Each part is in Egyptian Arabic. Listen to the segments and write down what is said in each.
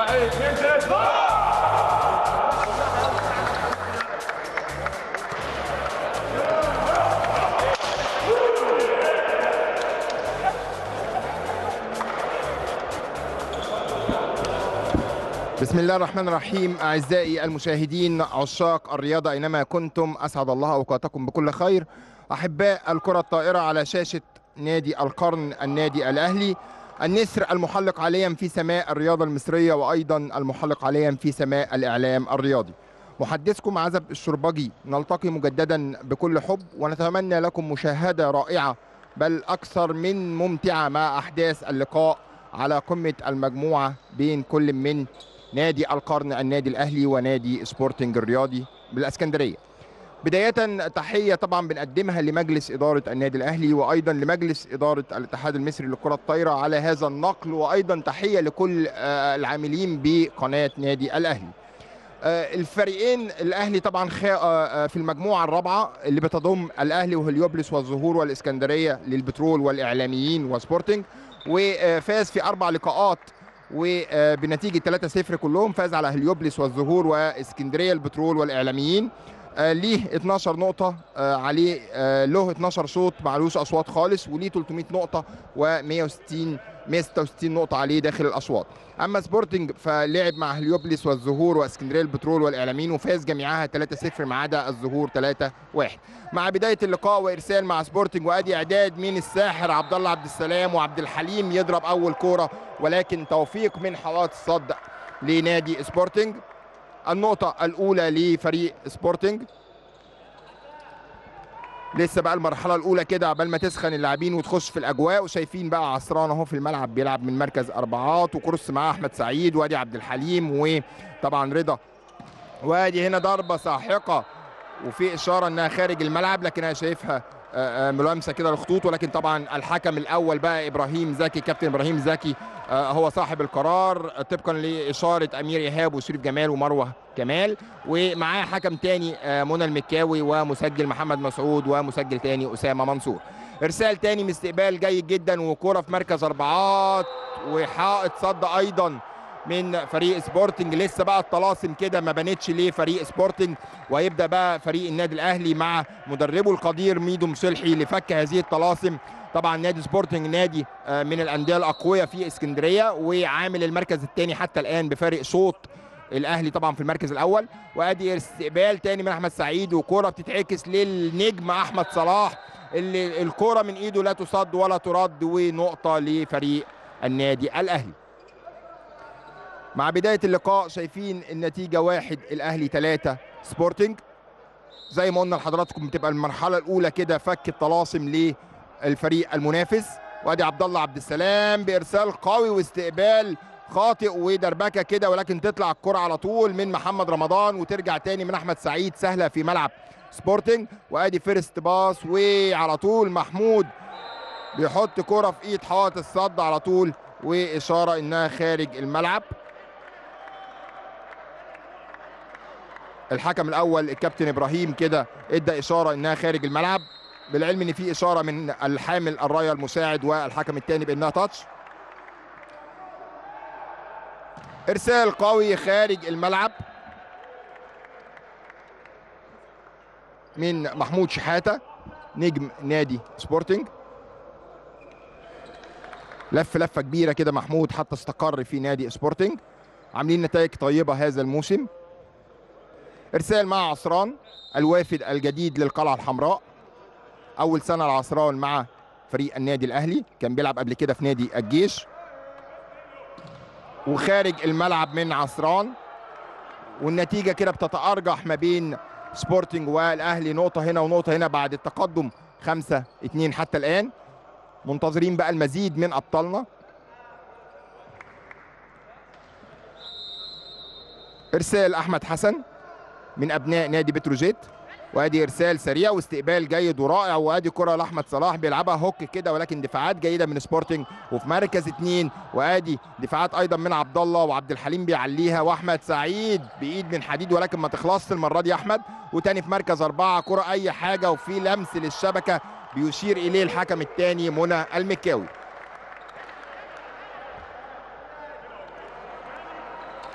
بسم الله الرحمن الرحيم أعزائي المشاهدين عشاق الرياضة أينما كنتم أسعد الله أوقاتكم بكل خير أحباء الكرة الطائرة على شاشة نادي القرن النادي الأهلي النسر المحلق حاليا في سماء الرياضة المصرية وأيضا المحلق حاليا في سماء الإعلام الرياضي محدثكم عزب الشربجي نلتقي مجددا بكل حب ونتمنى لكم مشاهدة رائعة بل أكثر من ممتعة مع أحداث اللقاء على قمة المجموعة بين كل من نادي القرن النادي الاهلي ونادي سبورتنج الرياضي بالاسكندريه بداية تحية طبعا بنقدمها لمجلس إدارة النادي الأهلي وأيضا لمجلس إدارة الاتحاد المصري للكرة الطايرة على هذا النقل وأيضا تحية لكل آه، العاملين بقناة نادي الأهلي آه، الفريقين الأهلي طبعا خا- آه، آه، في المجموعة الرابعة اللي بتضم الأهلي وهليوبلس والزهور والإسكندرية للبترول والإعلاميين وسبورتنج وفاز في أربع لقاءات وبنتيجه 3-0 كلهم فاز على هليوبلس والزهور واسكندريه البترول والاعلاميين آه، ليه 12 نقطة آه، عليه آه، له 12 شوط معلوش أصوات خالص وليه 300 نقطة و160 166 نقطة عليه داخل الأشواط أما سبورتنج فلعب مع هليوبلس والزهور واسكندرية البترول والإعلاميين وفاز جميعها 3-0 ما عدا الزهور 3-1 مع بداية اللقاء وإرسال مع سبورتنج وأدي إعداد من الساحر عبد الله عبد السلام وعبد الحليم يضرب أول كورة ولكن توفيق من حوادث الصد لنادي سبورتنج النقطة الأولى لفريق سبورتنج لسه بقى المرحلة الأولى كده عبال ما تسخن اللاعبين وتخش في الأجواء وشايفين بقى عصران أهو في الملعب بيلعب من مركز أربعات وكرس معاه أحمد سعيد وادي عبد الحليم وطبعا رضا وادي هنا ضربة ساحقة وفي إشارة إنها خارج الملعب لكن أنا شايفها آه، آه، ملامسة كده للخطوط ولكن طبعا الحكم الأول بقى إبراهيم زكي كابتن إبراهيم زكي آه، هو صاحب القرار طبقا لإشارة أمير إيهاب وشريف جمال ومروة كمال ومعاه حكم تاني آه، منى المكاوي ومسجل محمد مسعود ومسجل تاني أسامة منصور إرسال تاني من استقبال جيد جدا وكرة في مركز أربعات وحائط صد أيضا من فريق سبورتنج لسه بقى الطلاسم كده ما بانتش ليه فريق سبورتنج وهيبدا بقى فريق النادي الاهلي مع مدربه القدير ميدو مصلحي لفك هذه الطلاسم طبعا نادي سبورتنج نادي آه، من الانديه الاقوياء في اسكندريه وعامل المركز الثاني حتى الان بفارق شوط الاهلي طبعا في المركز الاول وادي استقبال تاني من احمد سعيد وكره بتتعكس للنجم احمد صلاح اللي الكره من ايده لا تصد ولا ترد ونقطه لفريق النادي الاهلي مع بداية اللقاء شايفين النتيجة واحد الأهلي ثلاثة سبورتنج زي ما قلنا لحضراتكم بتبقى المرحلة الأولى كده فك الطلاسم للفريق المنافس وادي عبد الله عبد السلام بإرسال قوي واستقبال خاطئ ودربكة كده ولكن تطلع الكرة على طول من محمد رمضان وترجع تاني من أحمد سعيد سهلة في ملعب سبورتنج وادي فيرست باص وعلى طول محمود بيحط كرة في ايد حائط الصد على طول وإشارة إنها خارج الملعب الحكم الاول الكابتن ابراهيم كده ادى اشاره انها خارج الملعب بالعلم ان في اشاره من الحامل الرايه المساعد والحكم الثاني بانها تاتش ارسال قوي خارج الملعب من محمود شحاته نجم نادي سبورتنج لف لفه كبيره كده محمود حتى استقر في نادي سبورتنج عاملين نتائج طيبه هذا الموسم ارسال مع عصران الوافد الجديد للقلعه الحمراء اول سنه لعصران مع فريق النادي الاهلي كان بيلعب قبل كده في نادي الجيش وخارج الملعب من عصران والنتيجه كده بتتارجح ما بين سبورتنج والاهلي نقطه هنا ونقطه هنا بعد التقدم 5 2 حتى الان منتظرين بقى المزيد من ابطالنا ارسال احمد حسن من ابناء نادي بتروجيت وادي ارسال سريع واستقبال جيد ورائع وادي كره لاحمد صلاح بيلعبها هوك كده ولكن دفاعات جيده من سبورتنج وفي مركز اثنين وادي دفاعات ايضا من عبد الله وعبد الحليم بيعليها واحمد سعيد بايد من حديد ولكن ما تخلصش المره دي احمد وتاني في مركز اربعه كره اي حاجه وفي لمس للشبكه بيشير اليه الحكم الثاني منى المكاوي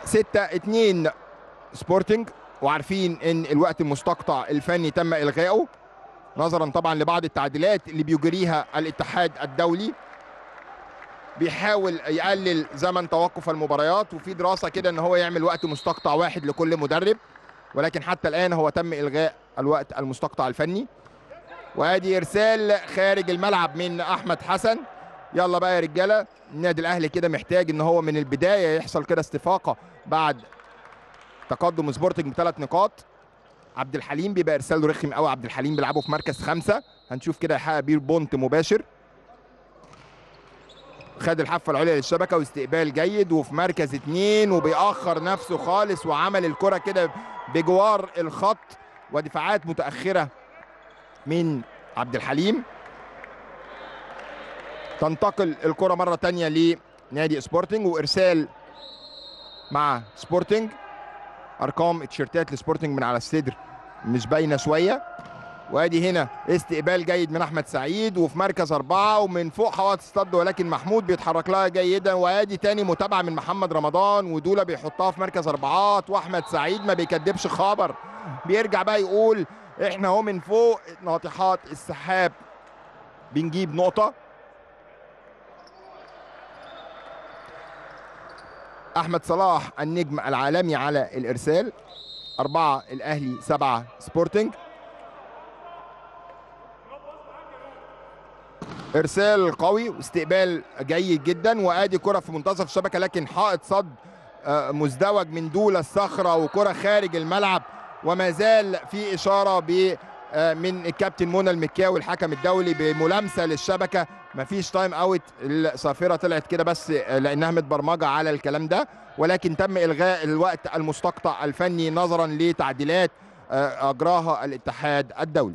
ستة اتنين سبورتنج وعارفين ان الوقت المستقطع الفني تم الغائه نظرا طبعا لبعض التعديلات اللي بيجريها الاتحاد الدولي بيحاول يقلل زمن توقف المباريات وفي دراسه كده ان هو يعمل وقت مستقطع واحد لكل مدرب ولكن حتى الان هو تم الغاء الوقت المستقطع الفني وادي ارسال خارج الملعب من احمد حسن يلا بقى يا رجاله النادي الاهلي كده محتاج ان هو من البدايه يحصل كده استفاقه بعد تقدم سبورتنج بثلاث نقاط عبد الحليم بيبقى ارساله رخم قوي عبد الحليم بيلعبه في مركز خمسة هنشوف كده يحقق بيه بونت مباشر خد الحافه العليا للشبكه واستقبال جيد وفي مركز اتنين وبيأخر نفسه خالص وعمل الكره كده بجوار الخط ودفاعات متأخرة من عبد الحليم تنتقل الكرة مرة تانية لنادي سبورتنج وإرسال مع سبورتنج أرقام التيشيرتات لسبورتنج من على الصدر مش باينة شوية وادي هنا استقبال جيد من احمد سعيد وفي مركز اربعه ومن فوق حوائط الصد ولكن محمود بيتحرك لها جيدا وادي تاني متابعه من محمد رمضان ودوله بيحطها في مركز اربعات واحمد سعيد ما بيكدبش خبر بيرجع بقى يقول احنا اهو من فوق ناطحات السحاب بنجيب نقطه احمد صلاح النجم العالمي على الارسال أربعة الأهلي سبعة سبورتنج ارسال قوي واستقبال جيد جدا وادي كره في منتصف الشبكه لكن حائط صد مزدوج من دولة الصخره وكره خارج الملعب وما زال في اشاره ب من الكابتن منى المكاوي الحكم الدولي بملامسه للشبكه مفيش تايم اوت الصافره طلعت كده بس لانها متبرمجه على الكلام ده ولكن تم الغاء الوقت المستقطع الفني نظرا لتعديلات اجراها الاتحاد الدولي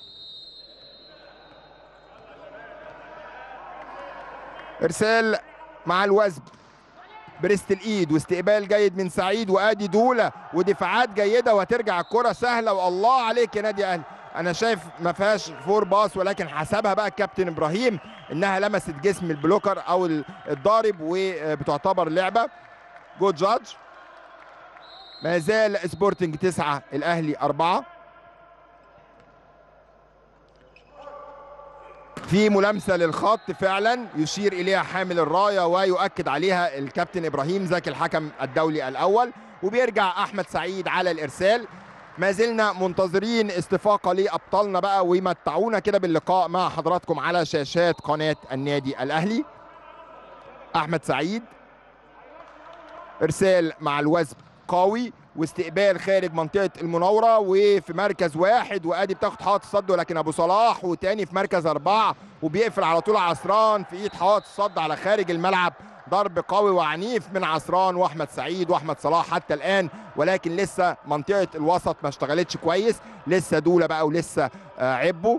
ارسال مع الوزن بريست الايد واستقبال جيد من سعيد وادي دوله ودفاعات جيده وهترجع الكره سهله والله عليك يا نادي اهلي انا شايف ما فيهاش فور باص ولكن حسبها بقى الكابتن ابراهيم انها لمست جسم البلوكر او الضارب وبتعتبر لعبه جود جادج ما زال سبورتنج تسعه الاهلي اربعه في ملامسه للخط فعلا يشير اليها حامل الرايه ويؤكد عليها الكابتن ابراهيم زكي الحكم الدولي الاول وبيرجع احمد سعيد على الارسال ما زلنا منتظرين استفاقه لابطالنا بقى ويمتعونا كده باللقاء مع حضراتكم على شاشات قناه النادي الاهلي احمد سعيد ارسال مع الوزن قوي واستقبال خارج منطقه المناوره وفي مركز واحد وادي بتاخد حائط الصد ولكن ابو صلاح وتاني في مركز اربعه وبيقفل على طول عصران في ايد حائط الصد على خارج الملعب ضرب قوي وعنيف من عصران واحمد سعيد واحمد صلاح حتى الان ولكن لسه منطقه الوسط ما اشتغلتش كويس لسه دوله بقى ولسه عبوا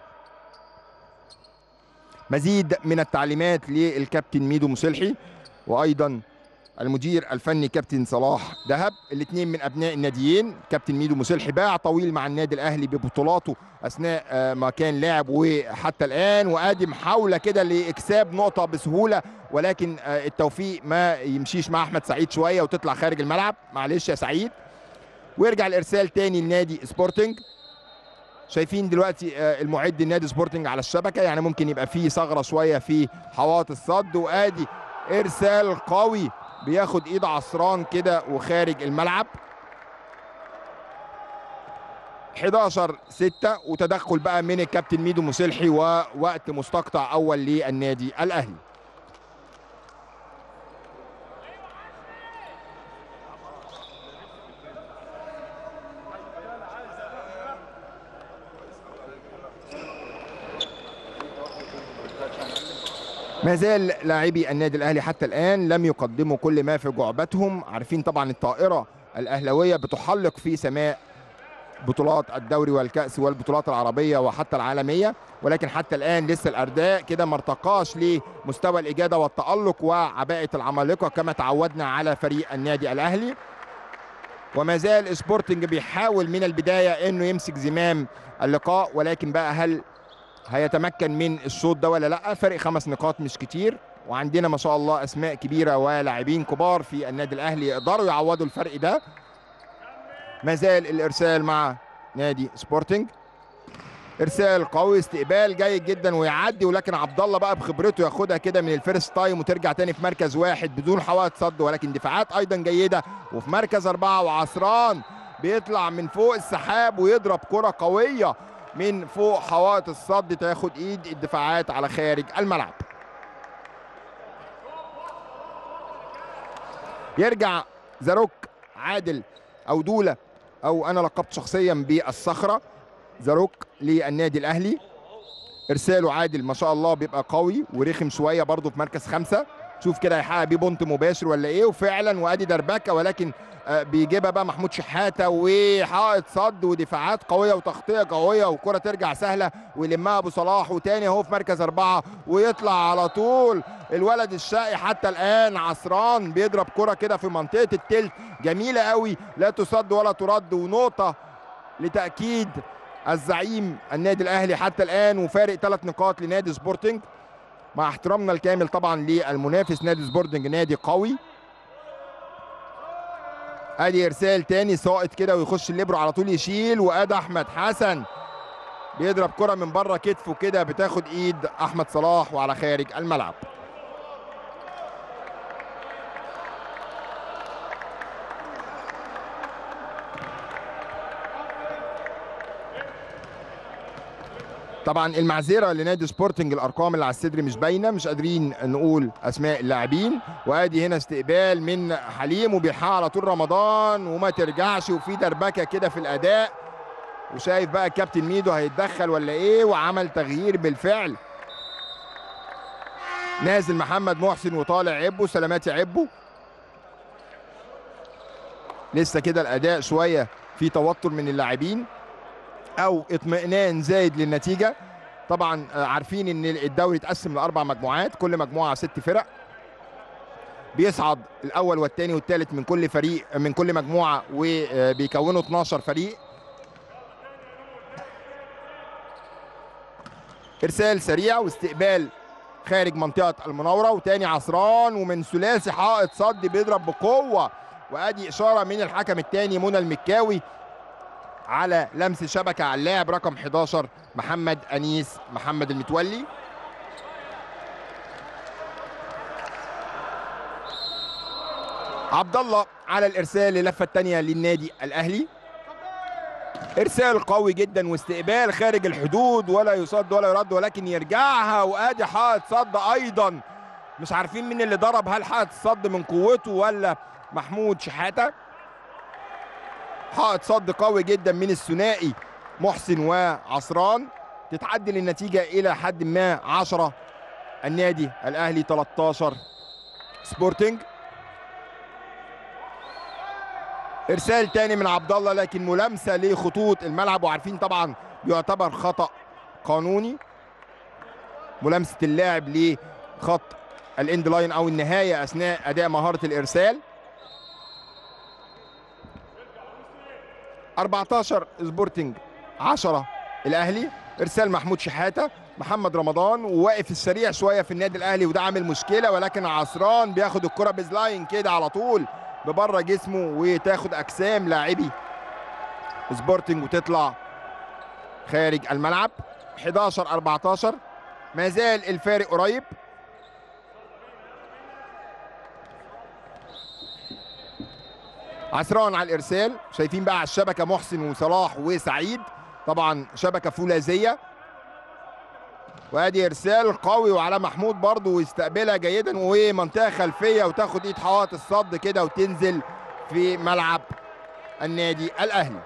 مزيد من التعليمات للكابتن ميدو مسلحي وايضا المدير الفني كابتن صلاح دهب الاثنين من ابناء الناديين كابتن ميدو مسلحي باع طويل مع النادي الاهلي ببطولاته اثناء ما كان لاعب وحتى الان وادي محاوله كده لاكساب نقطه بسهوله ولكن التوفيق ما يمشيش مع احمد سعيد شويه وتطلع خارج الملعب معلش يا سعيد ويرجع الارسال تاني لنادي سبورتنج شايفين دلوقتي المعد النادي سبورتنج على الشبكه يعني ممكن يبقى فيه ثغره شويه في حواط الصد وادي ارسال قوي بياخد ايد عصران كده وخارج الملعب 11 6 وتدخل بقى من الكابتن ميدو مسلحي ووقت مستقطع اول للنادي الاهلي ما زال لاعبي النادي الاهلي حتى الان لم يقدموا كل ما في جعبتهم عارفين طبعا الطائره الاهلاويه بتحلق في سماء بطولات الدوري والكاس والبطولات العربيه وحتى العالميه ولكن حتى الان لسه الارداء كده ما ارتقاش لمستوى الاجاده والتالق وعباءه العمالقه كما تعودنا على فريق النادي الاهلي وما زال سبورتنج بيحاول من البدايه انه يمسك زمام اللقاء ولكن بقى هل هيتمكن من الشوط ده ولا لا فرق خمس نقاط مش كتير وعندنا ما شاء الله اسماء كبيره ولاعبين كبار في النادي الاهلي يقدروا يعوضوا الفرق ده ما زال الارسال مع نادي سبورتنج ارسال قوي استقبال جيد جدا ويعدي ولكن عبد الله بقى بخبرته ياخدها كده من الفيرست تايم وترجع تاني في مركز واحد بدون حوائط صد ولكن دفاعات ايضا جيده وفي مركز اربعه وعصران بيطلع من فوق السحاب ويضرب كره قويه من فوق حوائط الصد تاخد ايد الدفاعات على خارج الملعب يرجع زاروك عادل او دوله او انا لقبت شخصيا بالصخره زاروك للنادي الاهلي ارساله عادل ما شاء الله بيبقى قوي ورخم شويه برضه في مركز خمسه شوف كده هيحقق بيه بونت مباشر ولا ايه وفعلا وادي دربكه ولكن بيجيبها بقى محمود شحاته وحائط صد ودفاعات قويه وتغطيه قويه وكره ترجع سهله ويلمها ابو صلاح وتاني اهو في مركز اربعه ويطلع على طول الولد الشقي حتى الان عصران بيضرب كره كده في منطقه التلت جميله قوي لا تصد ولا ترد ونقطه لتاكيد الزعيم النادي الاهلي حتى الان وفارق ثلاث نقاط لنادي سبورتنج مع احترامنا الكامل طبعا للمنافس نادي سبورتنج نادي قوي ادي ارسال تاني ساقط كده ويخش الليبرو على طول يشيل وادي احمد حسن بيضرب كره من بره كتفه كده بتاخد ايد احمد صلاح وعلى خارج الملعب طبعا المعذره لنادي سبورتنج الارقام اللي على الصدر مش باينه مش قادرين نقول اسماء اللاعبين وادي هنا استقبال من حليم وبيلحقها على طول رمضان وما ترجعش وفي دربكه كده في الاداء وشايف بقى الكابتن ميدو هيتدخل ولا ايه وعمل تغيير بالفعل نازل محمد محسن وطالع عبو سلامات يا عبو لسه كده الاداء شويه في توتر من اللاعبين او اطمئنان زايد للنتيجه طبعا عارفين ان الدوري اتقسم لاربع مجموعات كل مجموعه ست فرق بيصعد الاول والثاني والثالث من كل فريق من كل مجموعه وبيكونوا 12 فريق ارسال سريع واستقبال خارج منطقه المناوره وتاني عصران ومن ثلاثي حائط صد بيضرب بقوه وادي اشاره من الحكم الثاني منى المكاوي على لمس شبكه على اللاعب رقم 11 محمد انيس محمد المتولي عبد الله على الارسال اللفه الثانيه للنادي الاهلي ارسال قوي جدا واستقبال خارج الحدود ولا يصد ولا يرد ولكن يرجعها وادي حائط صد ايضا مش عارفين مين اللي ضرب هل حائط الصد من قوته ولا محمود شحاته حائط صد قوي جدا من الثنائي محسن وعصران تتعدل النتيجة إلى حد ما 10 النادي الأهلي 13 سبورتنج إرسال تاني من عبد الله لكن ملامسة لخطوط الملعب وعارفين طبعا يعتبر خطأ قانوني ملامسة اللاعب لخط الاند لاين أو النهاية أثناء أداء مهارة الإرسال 14 سبورتنج 10 الاهلي ارسال محمود شحاته محمد رمضان وواقف السريع شويه في النادي الاهلي وده عامل مشكله ولكن عصران بياخد الكره بزلاين كده على طول ببره جسمه وتاخد اجسام لاعبي سبورتنج وتطلع خارج الملعب 11 14 ما زال الفارق قريب عسران على الارسال شايفين بقى على الشبكه محسن وصلاح وسعيد طبعا شبكه فولاذيه وادي ارسال قوي وعلى محمود برضه ويستقبلها جيدا ومنطقه خلفيه وتاخد ايد حوائط الصد كده وتنزل في ملعب النادي الاهلي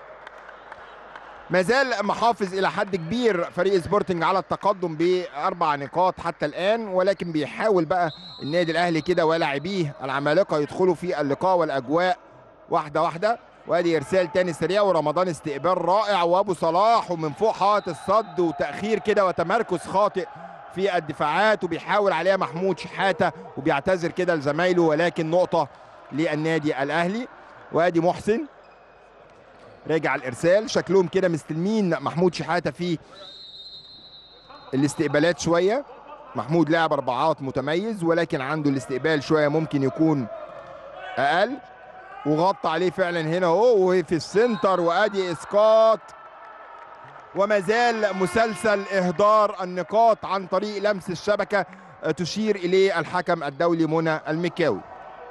ما زال محافظ الى حد كبير فريق سبورتنج على التقدم باربع نقاط حتى الان ولكن بيحاول بقى النادي الاهلي كده ولاعبيه العمالقه يدخلوا في اللقاء والاجواء واحده واحده وادي ارسال تاني سريع ورمضان استقبال رائع وابو صلاح ومن فوق حائط الصد وتاخير كده وتمركز خاطئ في الدفاعات وبيحاول عليها محمود شحاته وبيعتذر كده لزمايله ولكن نقطه للنادي الاهلي وادي محسن راجع الارسال شكلهم كده مستلمين محمود شحاته في الاستقبالات شويه محمود لاعب اربعات متميز ولكن عنده الاستقبال شويه ممكن يكون اقل وغطى عليه فعلا هنا اهو وفي السنتر وادي اسقاط وما زال مسلسل اهدار النقاط عن طريق لمس الشبكه تشير اليه الحكم الدولي منى المكاوي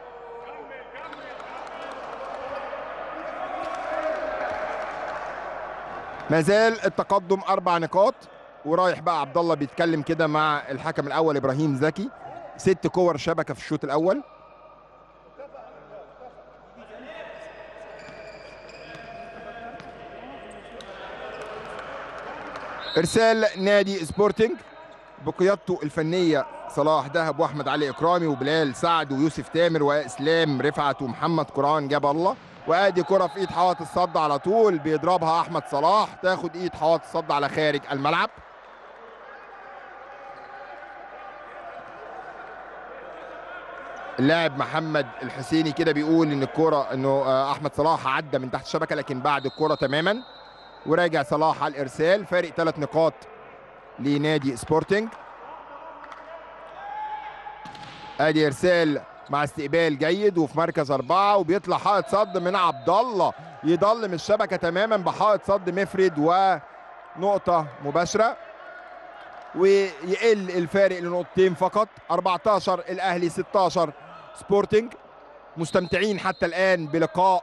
ما زال التقدم اربع نقاط ورايح بقى عبد الله بيتكلم كده مع الحكم الاول ابراهيم زكي ست كور شبكه في الشوط الاول ارسال نادي سبورتنج بقيادته الفنيه صلاح دهب واحمد علي اكرامي وبلال سعد ويوسف تامر واسلام رفعت ومحمد قران جاب الله وادي كره في ايد حوات الصد على طول بيضربها احمد صلاح تاخد ايد حوات الصد على خارج الملعب اللاعب محمد الحسيني كده بيقول ان الكرة انه احمد صلاح عدى من تحت الشبكه لكن بعد الكرة تماما وراجع صلاح على الارسال فارق ثلاث نقاط لنادي سبورتنج ادي ارسال مع استقبال جيد وفي مركز اربعه وبيطلع حائط صد من عبد الله يضلم الشبكه تماما بحائط صد مفرد ونقطه مباشره ويقل الفارق لنقطتين فقط 14 الاهلي 16 سبورتنج مستمتعين حتى الان بلقاء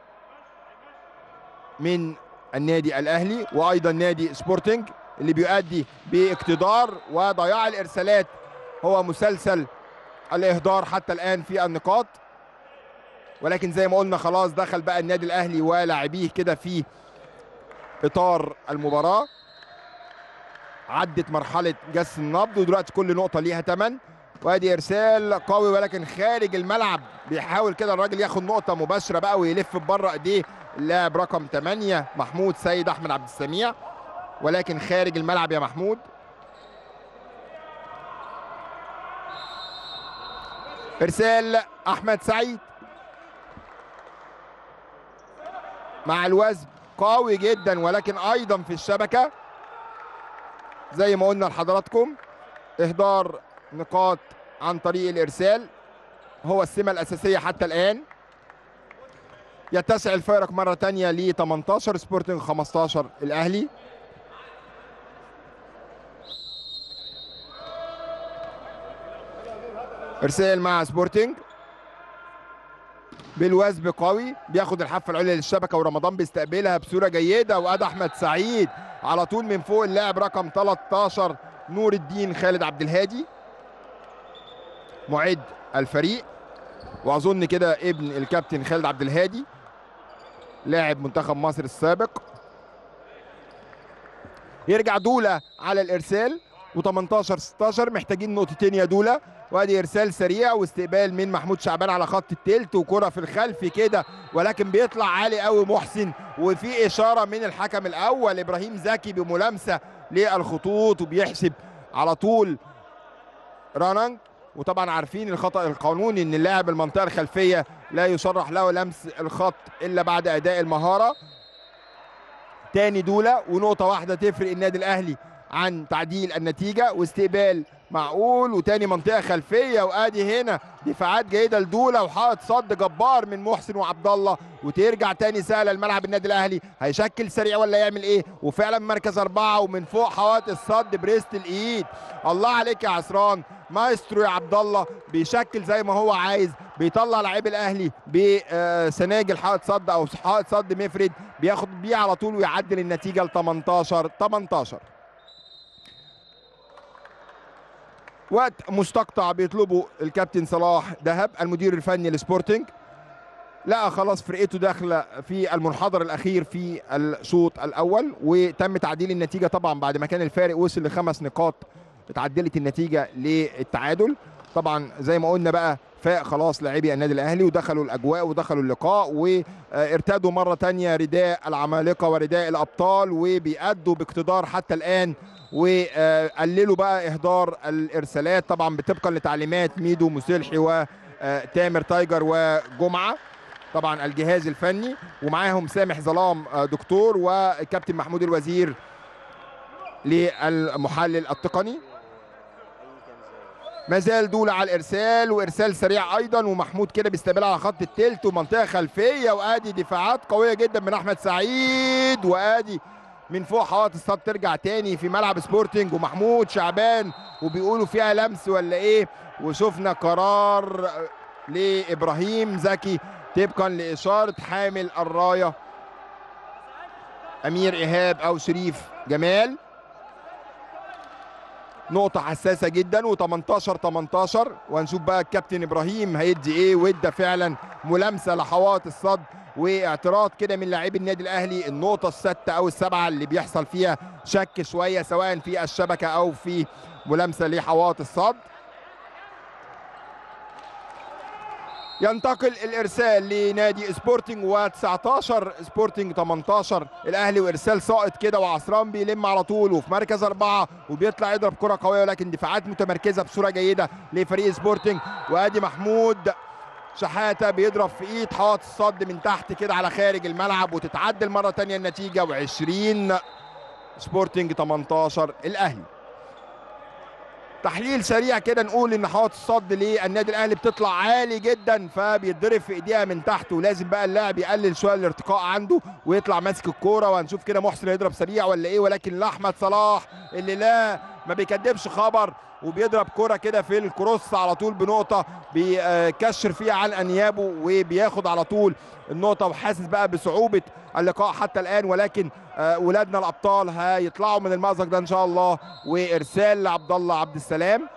من النادي الاهلي وايضا نادي سبورتنج اللي بيؤدي باقتدار وضياع الارسالات هو مسلسل الاهدار حتى الان في النقاط ولكن زي ما قلنا خلاص دخل بقى النادي الاهلي ولاعبيه كده في اطار المباراه عدت مرحله جس النبض ودلوقتي كل نقطه ليها ثمن وادي ارسال قوي ولكن خارج الملعب بيحاول كده الراجل ياخد نقطه مباشره بقى ويلف بره ايديه اللاعب رقم 8 محمود سيد احمد عبد السميع ولكن خارج الملعب يا محمود ارسال احمد سعيد مع الوزن قوي جدا ولكن ايضا في الشبكه زي ما قلنا لحضراتكم اهدار نقاط عن طريق الارسال هو السمه الاساسيه حتى الان يتسع الفارق مره ثانيه ل 18 سبورتنج 15 الاهلي ارسال مع سبورتنج بالوثب قوي بياخد الحافه العليا للشبكه ورمضان بيستقبلها بصوره جيده وادي احمد سعيد على طول من فوق اللاعب رقم 13 نور الدين خالد عبد الهادي معد الفريق واظن كده ابن الكابتن خالد عبد الهادي لاعب منتخب مصر السابق يرجع دوله على الارسال و18 16 محتاجين نقطتين يا دوله وادي ارسال سريع واستقبال من محمود شعبان على خط التلت وكره في الخلف كده ولكن بيطلع عالي قوي محسن وفي اشاره من الحكم الاول ابراهيم زكي بملامسه للخطوط وبيحسب على طول راننج وطبعا عارفين الخطا القانوني ان اللاعب المنطقه الخلفيه لا يصرح له لمس الخط الا بعد اداء المهاره تاني دوله ونقطه واحده تفرق النادي الاهلي عن تعديل النتيجه واستقبال معقول وتاني منطقه خلفيه وادي هنا دفاعات جيده لدوله وحائط صد جبار من محسن وعبد الله وترجع تاني سهله الملعب النادي الاهلي هيشكل سريع ولا يعمل ايه وفعلا مركز اربعه ومن فوق حوائط الصد بريست الايد الله عليك يا عصران مايسترو يا عبد الله بيشكل زي ما هو عايز بيطلع لعيب الاهلي بسناجل حائط صد او حائط صد مفرد بياخد بيه على طول ويعدل النتيجه ل 18 18 وقت مستقطع بيطلبه الكابتن صلاح دهب المدير الفني لسبورتنج لقى خلاص فرقته داخله في المنحدر الاخير في الشوط الاول وتم تعديل النتيجه طبعا بعد ما كان الفارق وصل لخمس نقاط اتعدلت النتيجه للتعادل طبعا زي ما قلنا بقى فاق خلاص لاعبي النادي الاهلي ودخلوا الاجواء ودخلوا اللقاء وارتدوا مره تانية رداء العمالقه ورداء الابطال وبيأدوا باقتدار حتى الان وقللوا بقى اهدار الارسالات طبعا طبقا لتعليمات ميدو مسلحي وتامر تايجر وجمعه طبعا الجهاز الفني ومعاهم سامح ظلام دكتور وكابتن محمود الوزير للمحلل التقني ما زال دولة على الارسال وارسال سريع ايضا ومحمود كده بيستقبلها على خط التلت ومنطقه خلفيه وادي دفاعات قويه جدا من احمد سعيد وادي من فوق حوائط الصد ترجع تاني في ملعب سبورتنج ومحمود شعبان وبيقولوا فيها لمس ولا ايه وشفنا قرار لابراهيم زكي طبقا لاشاره حامل الرايه امير ايهاب او شريف جمال نقطة حساسة جدا و18 18 وهنشوف بقى الكابتن ابراهيم هيدي ايه وادى فعلا ملامسة لحوائط الصد واعتراض كده من لاعبي النادي الاهلي النقطة الستة او السبعة اللي بيحصل فيها شك شوية سواء في الشبكة او في ملامسة لحوائط الصد ينتقل الارسال لنادي سبورتنج و19 سبورتنج 18 الاهلي وارسال ساقط كده وعصران بيلم على طول وفي مركز اربعه وبيطلع يضرب كره قويه ولكن دفاعات متمركزه بصوره جيده لفريق سبورتنج وادي محمود شحاته بيضرب في ايد حائط الصد من تحت كده على خارج الملعب وتتعدل مره ثانيه النتيجه و20 سبورتنج 18 الاهلي تحليل سريع كده نقول ان حوائط الصد للنادي الاهلي بتطلع عالي جدا فبيتضرب في ايديها من تحت ولازم بقى اللاعب يقلل شويه الارتقاء عنده ويطلع ماسك الكوره وهنشوف كده محسن يضرب سريع ولا ايه ولكن لاحمد صلاح اللي لا ما بيكدبش خبر وبيضرب كرة كده في الكروس على طول بنقطة بيكشر فيها عن أنيابه وبياخد على طول النقطة وحاسس بقى بصعوبة اللقاء حتى الآن ولكن ولادنا الأبطال هيطلعوا من المأزق ده إن شاء الله وإرسال لعبد الله عبد السلام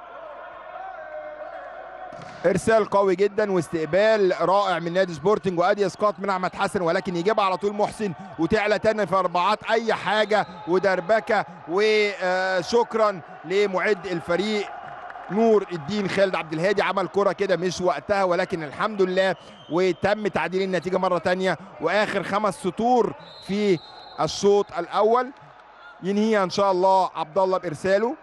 ارسال قوي جدا واستقبال رائع من نادي سبورتنج وادي اسقاط من احمد حسن ولكن يجيبها على طول محسن وتعلى تاني في اربعات اي حاجه ودربكه وشكرا لمعد الفريق نور الدين خالد عبد الهادي عمل كرة كده مش وقتها ولكن الحمد لله وتم تعديل النتيجة مرة تانية وآخر خمس سطور في الشوط الأول ينهيها إن شاء الله عبد الله بإرساله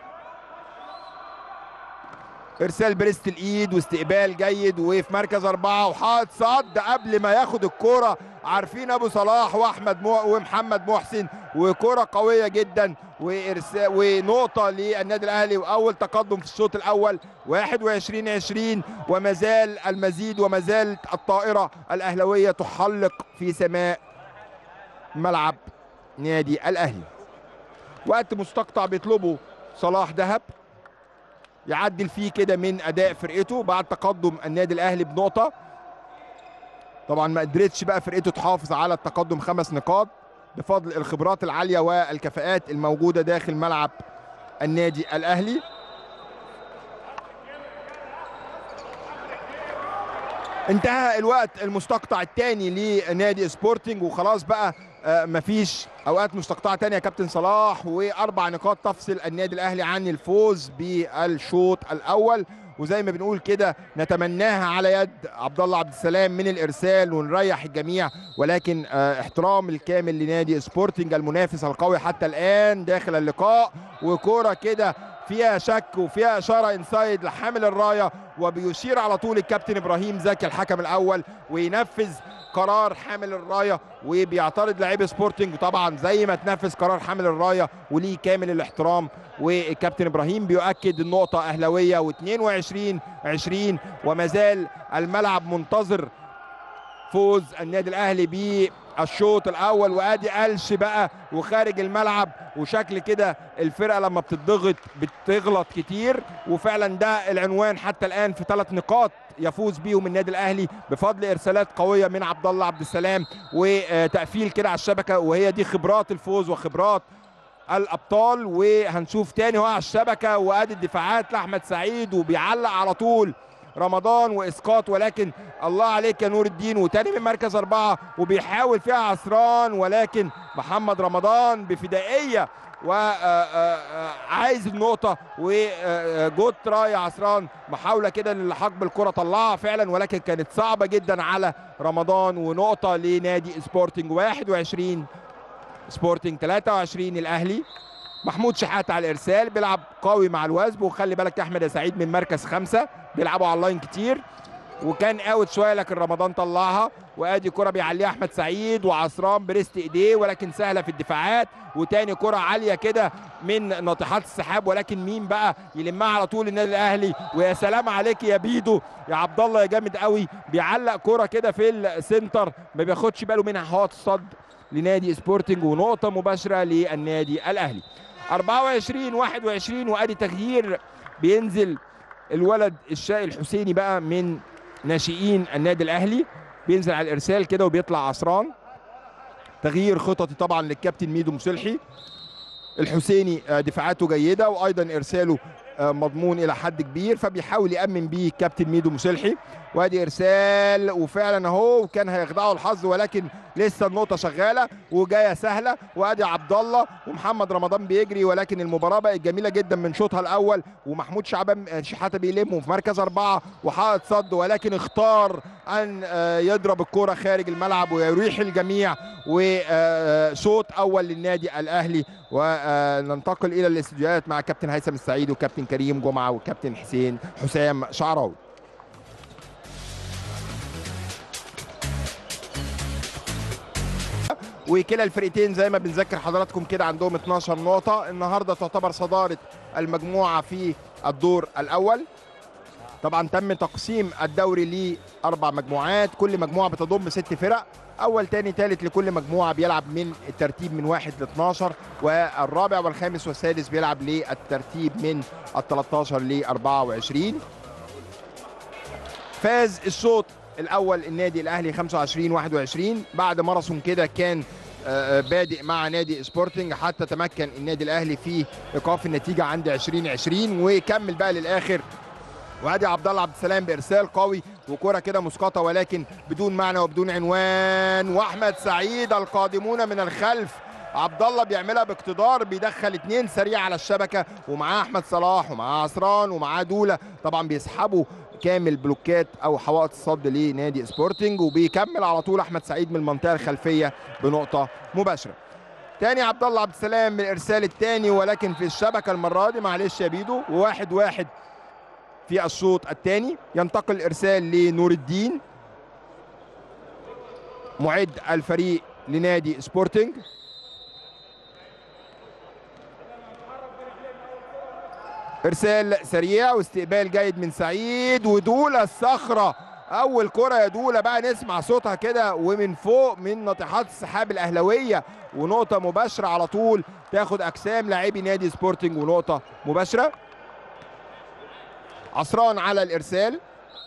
ارسال بريست الايد واستقبال جيد وفي مركز اربعه وحاط صد قبل ما ياخد الكوره عارفين ابو صلاح واحمد مو ومحمد محسن وكوره قويه جدا وارسال ونقطه للنادي الاهلي واول تقدم في الشوط الاول 21 20 وما زال المزيد وما زالت الطائره الاهلاويه تحلق في سماء ملعب نادي الاهلي وقت مستقطع بيطلبه صلاح ذهب يعدل فيه كده من اداء فرقته بعد تقدم النادي الاهلي بنقطه طبعا ما قدرتش بقى فرقته تحافظ على التقدم خمس نقاط بفضل الخبرات العاليه والكفاءات الموجوده داخل ملعب النادي الاهلي انتهى الوقت المستقطع الثاني لنادي سبورتنج وخلاص بقى مفيش اوقات مستقطعه ثانيه يا كابتن صلاح واربع نقاط تفصل النادي الاهلي عن الفوز بالشوط الاول وزي ما بنقول كده نتمناها على يد عبد الله عبد السلام من الارسال ونريح الجميع ولكن احترام الكامل لنادي سبورتنج المنافس القوي حتى الان داخل اللقاء وكوره كده فيها شك وفيها اشاره انسايد لحامل الرايه وبيشير على طول الكابتن ابراهيم زكي الحكم الاول وينفذ قرار حامل الرايه وبيعترض لاعبي سبورتنج طبعا زي ما تنفذ قرار حامل الرايه وليه كامل الاحترام والكابتن ابراهيم بيؤكد النقطه اهلاويه و22 20 وما زال الملعب منتظر فوز النادي الاهلي بالشوط الاول وادي قلش بقى وخارج الملعب وشكل كده الفرقه لما بتضغط بتغلط كتير وفعلا ده العنوان حتى الان في ثلاث نقاط يفوز بيهم النادي الاهلي بفضل ارسالات قويه من عبد الله عبد السلام وتقفيل كده على الشبكه وهي دي خبرات الفوز وخبرات الابطال وهنشوف تاني هو على الشبكه وادي الدفاعات لاحمد سعيد وبيعلق على طول رمضان واسقاط ولكن الله عليك يا نور الدين وتاني من مركز اربعه وبيحاول فيها عصران ولكن محمد رمضان بفدائيه وعايز النقطة وجود تراي عصران محاولة كده للحاق بالكرة طلعها فعلا ولكن كانت صعبة جدا على رمضان ونقطة لنادي سبورتنج 21 سبورتنج 23 الأهلي محمود شحات على الارسال بيلعب قوي مع الوزب وخلي بالك احمد يا سعيد من مركز خمسه بيلعبوا على اللاين كتير وكان اوت شويه لكن رمضان طلعها وادي كره بيعليها احمد سعيد وعصران بريست ايديه ولكن سهله في الدفاعات وتاني كره عاليه كده من ناطحات السحاب ولكن مين بقى يلمها على طول النادي الاهلي ويا سلام عليك يا بيدو يا عبد الله يا جامد قوي بيعلق كرة كده في السنتر ما بياخدش باله منها حوات الصد لنادي سبورتنج ونقطة مباشرة للنادي الاهلي 24 21 وادي تغيير بينزل الولد الشقي الحسيني بقى من ناشئين النادي الاهلي بينزل على الارسال كده وبيطلع عصران تغيير خططي طبعا للكابتن ميدو مصلحي الحسيني آه، دفاعاته جيده وايضا ارساله آه، مضمون الى حد كبير فبيحاول يامن بيه الكابتن ميدو مصلحي وادي ارسال وفعلا اهو كان هيخدعه الحظ ولكن لسه النقطه شغاله وجايه سهله وادي عبد الله ومحمد رمضان بيجري ولكن المباراه بقت جميله جدا من شوطها الاول ومحمود شعبان آه، شحاته بيلمه في مركز اربعه وحائط صد ولكن اختار ان آه، يضرب الكره خارج الملعب ويريح الجميع وشوط اول للنادي الاهلي وننتقل الى الاستديوهات مع كابتن هيثم السعيد وكابتن كريم جمعه وكابتن حسين حسام شعراوي وكلا الفرقتين زي ما بنذكر حضراتكم كده عندهم 12 نقطة النهاردة تعتبر صدارة المجموعة في الدور الأول طبعا تم تقسيم الدوري لأربع مجموعات كل مجموعة بتضم ست فرق أول تاني تالت لكل مجموعة بيلعب من الترتيب من واحد ل 12 والرابع والخامس والسادس بيلعب للترتيب من ال 13 ل 24 فاز الشوط الاول النادي الاهلي 25 21 بعد ماراثون كده كان آه، آه، بادئ مع نادي سبورتنج حتى تمكن النادي الاهلي في ايقاف النتيجه عند 20 20 وكمل بقى للاخر وادي عبد الله عبد السلام بارسال قوي وكره كده مسقطه ولكن بدون معنى وبدون عنوان واحمد سعيد القادمون من الخلف عبد الله بيعملها باقتدار بيدخل اتنين سريع على الشبكه ومعاه احمد صلاح ومعاه عصران ومعاه دوله طبعا بيسحبوا كامل بلوكات او حوائط الصد لنادي سبورتنج وبيكمل على طول احمد سعيد من المنطقه الخلفيه بنقطه مباشره تاني عبد الله عبد السلام من الارسال الثاني ولكن في الشبكه المره دي معلش يا بيدو وواحد واحد في الشوط الثاني ينتقل الارسال لنور الدين معد الفريق لنادي سبورتنج ارسال سريع واستقبال جيد من سعيد ودولة الصخرة اول كرة يا دولة بقى نسمع صوتها كده ومن فوق من ناطحات السحاب الاهلاوية ونقطة مباشرة على طول تاخد اجسام لاعبي نادي سبورتنج ونقطة مباشرة عصران على الارسال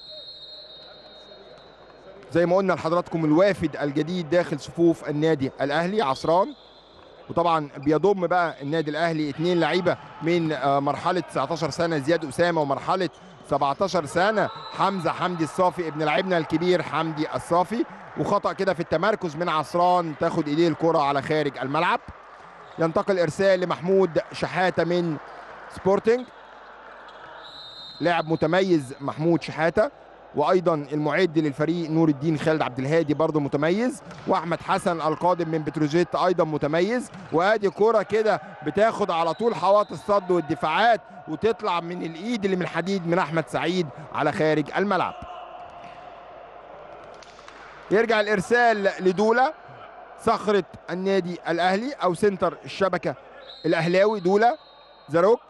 زي ما قلنا لحضراتكم الوافد الجديد داخل صفوف النادي الاهلي عصران وطبعا بيضم بقى النادي الاهلي اثنين لعيبه من آه، مرحله 19 سنه زياد اسامه ومرحله 17 سنه حمزه حمدي الصافي ابن لاعبنا الكبير حمدي الصافي وخطا كده في التمركز من عصران تاخد ايديه الكره على خارج الملعب ينتقل ارسال لمحمود شحاته من سبورتنج لاعب متميز محمود شحاته وايضا المعد للفريق نور الدين خالد عبد الهادي برضه متميز واحمد حسن القادم من بتروجيت ايضا متميز وادي كرة كده بتاخد على طول حواط الصد والدفاعات وتطلع من الايد اللي من الحديد من احمد سعيد على خارج الملعب يرجع الارسال لدوله صخره النادي الاهلي او سنتر الشبكه الاهلاوي دوله زاروك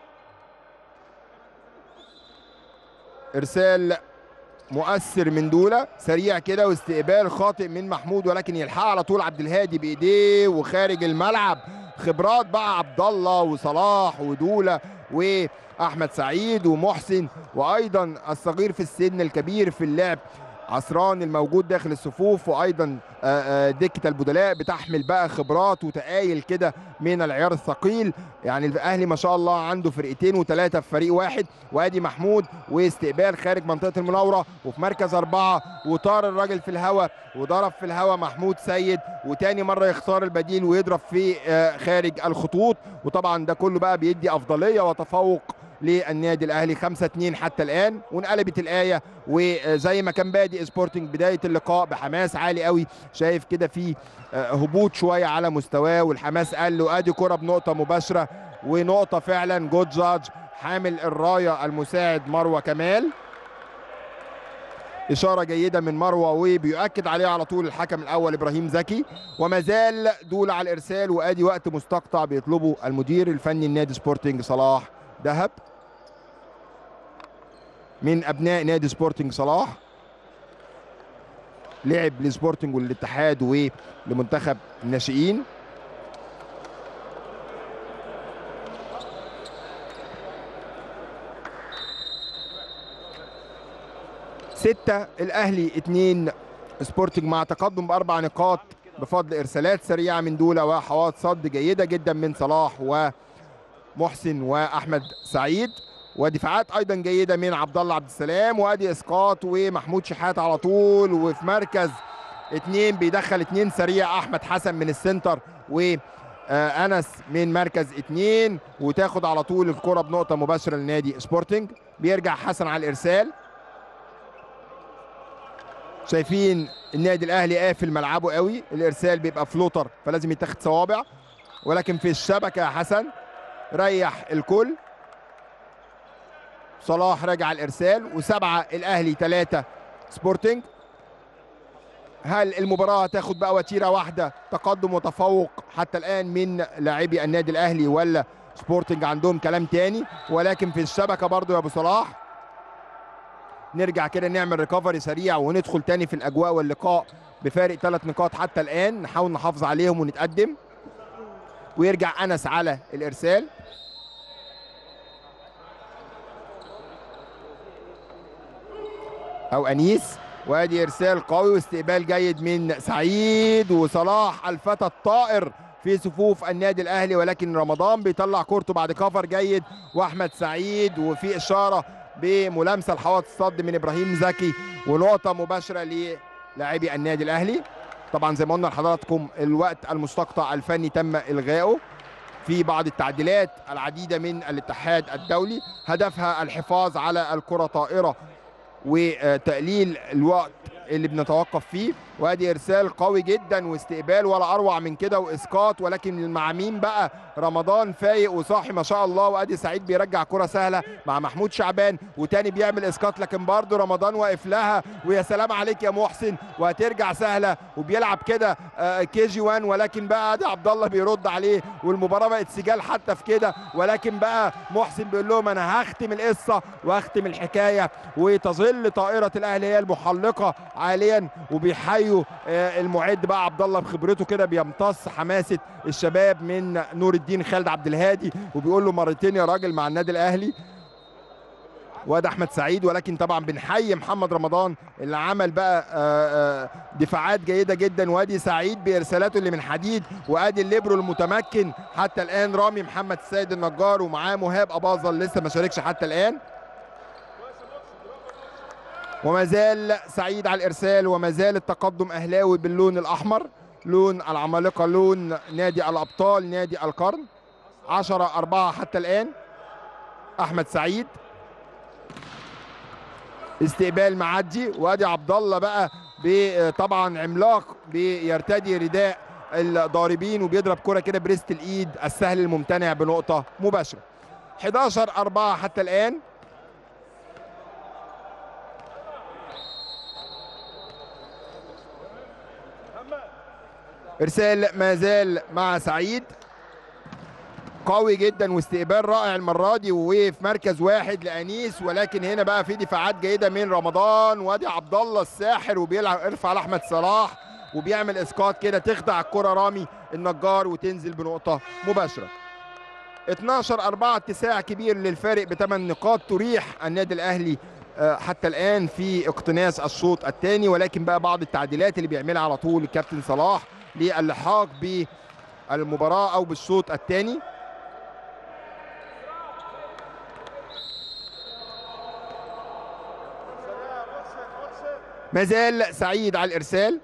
ارسال مؤثر من دوله سريع كده واستقبال خاطئ من محمود ولكن يلحقها على طول عبد الهادي بايديه وخارج الملعب خبرات بقى عبد الله وصلاح ودوله واحمد سعيد ومحسن وايضا الصغير في السن الكبير في اللعب عصران الموجود داخل الصفوف وايضا آه، آه، دكه البدلاء بتحمل بقى خبرات وتقايل كده من العيار الثقيل يعني الاهلي ما شاء الله عنده فرقتين وثلاثه في فريق واحد وادي محمود واستقبال خارج منطقه المناوره وفي مركز اربعه وطار الراجل في الهواء وضرب في الهواء محمود سيد وتاني مره يختار البديل ويضرب في آه، خارج الخطوط وطبعا ده كله بقى بيدي افضليه وتفوق للنادي الاهلي 5 2 حتى الان وانقلبت الايه وزي ما كان بادئ سبورتنج بدايه اللقاء بحماس عالي قوي شايف كده في آه، هبوط شويه على مستواه والحماس قل وادي كره بنقطه مباشره ونقطه فعلا جود جادج حامل الرايه المساعد مروه كمال اشاره جيده من مروه وبيؤكد عليها على طول الحكم الاول ابراهيم زكي وما زال دول على الارسال وادي وقت مستقطع بيطلبه المدير الفني النادي سبورتنج صلاح دهب من ابناء نادي سبورتنج صلاح لعب لسبورتنج والاتحاد ولمنتخب الناشئين ستة الأهلي اتنين سبورتنج مع تقدم بأربع نقاط بفضل إرسالات سريعة من دولة وحوات صد جيدة جدا من صلاح ومحسن وأحمد سعيد ودفاعات ايضا جيده من عبد الله عبد السلام وادي اسقاط ومحمود شحات على طول وفي مركز اتنين بيدخل اتنين سريع احمد حسن من السنتر و انس من مركز اتنين وتاخد على طول الكره بنقطه مباشره لنادي سبورتنج بيرجع حسن على الارسال شايفين النادي الاهلي قافل ملعبه قوي الارسال بيبقى فلوتر فلازم يتاخد صوابع ولكن في الشبكه يا حسن ريح الكل صلاح راجع الارسال وسبعه الاهلي ثلاثه سبورتنج هل المباراه هتاخد بقى وتيره واحده تقدم وتفوق حتى الان من لاعبي النادي الاهلي ولا سبورتنج عندهم كلام تاني ولكن في الشبكه برضو يا ابو صلاح نرجع كده نعمل ريكفري سريع وندخل تاني في الاجواء واللقاء بفارق ثلاث نقاط حتى الان نحاول نحافظ عليهم ونتقدم ويرجع انس على الارسال او انيس وادي ارسال قوي واستقبال جيد من سعيد وصلاح الفتى الطائر في صفوف النادي الاهلي ولكن رمضان بيطلع كورته بعد كفر جيد واحمد سعيد وفي اشاره بملامسه لحوض الصد من ابراهيم زكي ونقطه مباشره للاعبي النادي الاهلي طبعا زي ما قلنا لحضراتكم الوقت المستقطع الفني تم الغائه في بعض التعديلات العديده من الاتحاد الدولي هدفها الحفاظ على الكره طائره وتقليل الوقت اللي بنتوقف فيه وادي ارسال قوي جدا واستقبال ولا اروع من كده واسقاط ولكن مع مين بقى رمضان فايق وصاحي ما شاء الله وادي سعيد بيرجع كره سهله مع محمود شعبان وتاني بيعمل اسقاط لكن برضه رمضان واقف لها ويا سلام عليك يا محسن وهترجع سهله وبيلعب كده كي جي 1 ولكن بقى ادي عبد الله بيرد عليه والمباراه بقت سجال حتى في كده ولكن بقى محسن بيقول لهم انا هختم القصه واختم الحكايه وتظل طائره الاهلي هي المحلقه حاليا وبيحيوا المعد بقى عبد الله بخبرته كده بيمتص حماسه الشباب من نور الدين خالد عبد الهادي وبيقول له مرتين يا راجل مع النادي الاهلي وده احمد سعيد ولكن طبعا بنحيي محمد رمضان اللي عمل بقى دفاعات جيده جدا وادي سعيد بارسالاته اللي من حديد وادي الليبرو المتمكن حتى الان رامي محمد السيد النجار ومعاه مهاب اباظه لسه ما شاركش حتى الان وما زال سعيد على الارسال وما زال التقدم اهلاوي باللون الاحمر لون العمالقه لون نادي الابطال نادي القرن 10 4 حتى الان احمد سعيد استقبال معدي وادي عبد الله بقى طبعا عملاق بيرتدي رداء الضاربين وبيضرب كره كده بريست الايد السهل الممتنع بنقطه مباشره 11 4 حتى الان ارسال ما زال مع سعيد قوي جدا واستقبال رائع المره دي وفي مركز واحد لانيس ولكن هنا بقى في دفاعات جيده من رمضان وادي عبد الله الساحر وبيلعب ارفع لاحمد صلاح وبيعمل اسقاط كده تخدع الكره رامي النجار وتنزل بنقطه مباشره 12 4 اتساع كبير للفارق بثمان نقاط تريح النادي الاهلي حتى الان في اقتناص الشوط الثاني ولكن بقى بعض التعديلات اللي بيعملها على طول الكابتن صلاح للحاق بالمباراه او بالشوط الثاني ما زال سعيد على الارسال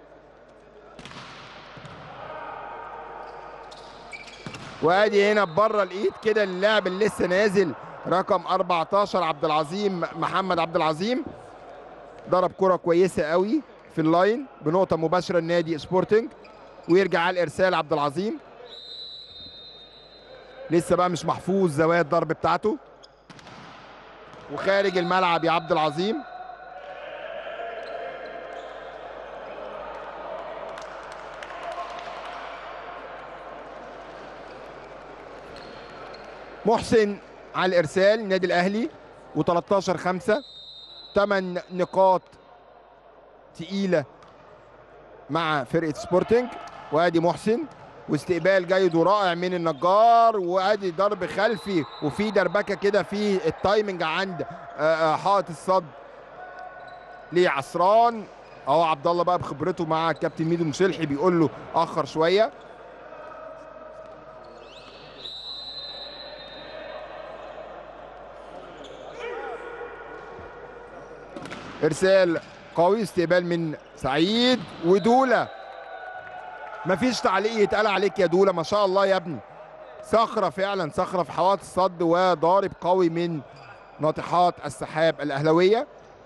وادي هنا بره الايد كده اللاعب اللي لسه نازل رقم 14 عبد العظيم محمد عبد العظيم ضرب كره كويسه قوي في اللاين بنقطه مباشره لنادي سبورتنج ويرجع على الارسال عبد العظيم لسه بقى مش محفوظ زوايا الضرب بتاعته وخارج الملعب يا عبد العظيم محسن على الارسال النادي الاهلي و13 5 8 نقاط تقيله مع فرقه سبورتنج وادي محسن واستقبال جيد ورائع من النجار وادي ضرب خلفي وفي دربكه كده في التايمنج عند حائط الصد لعصران اهو عبد الله بقى بخبرته مع الكابتن ميدو مسلحي بيقول له اخر شويه ارسال قوي استقبال من سعيد ودوله مفيش تعليق يتقال عليك يا دوله ما شاء الله يا ابني صخره فعلا صخره في حوائط الصد وضارب قوي من ناطحات السحاب الاهلاويه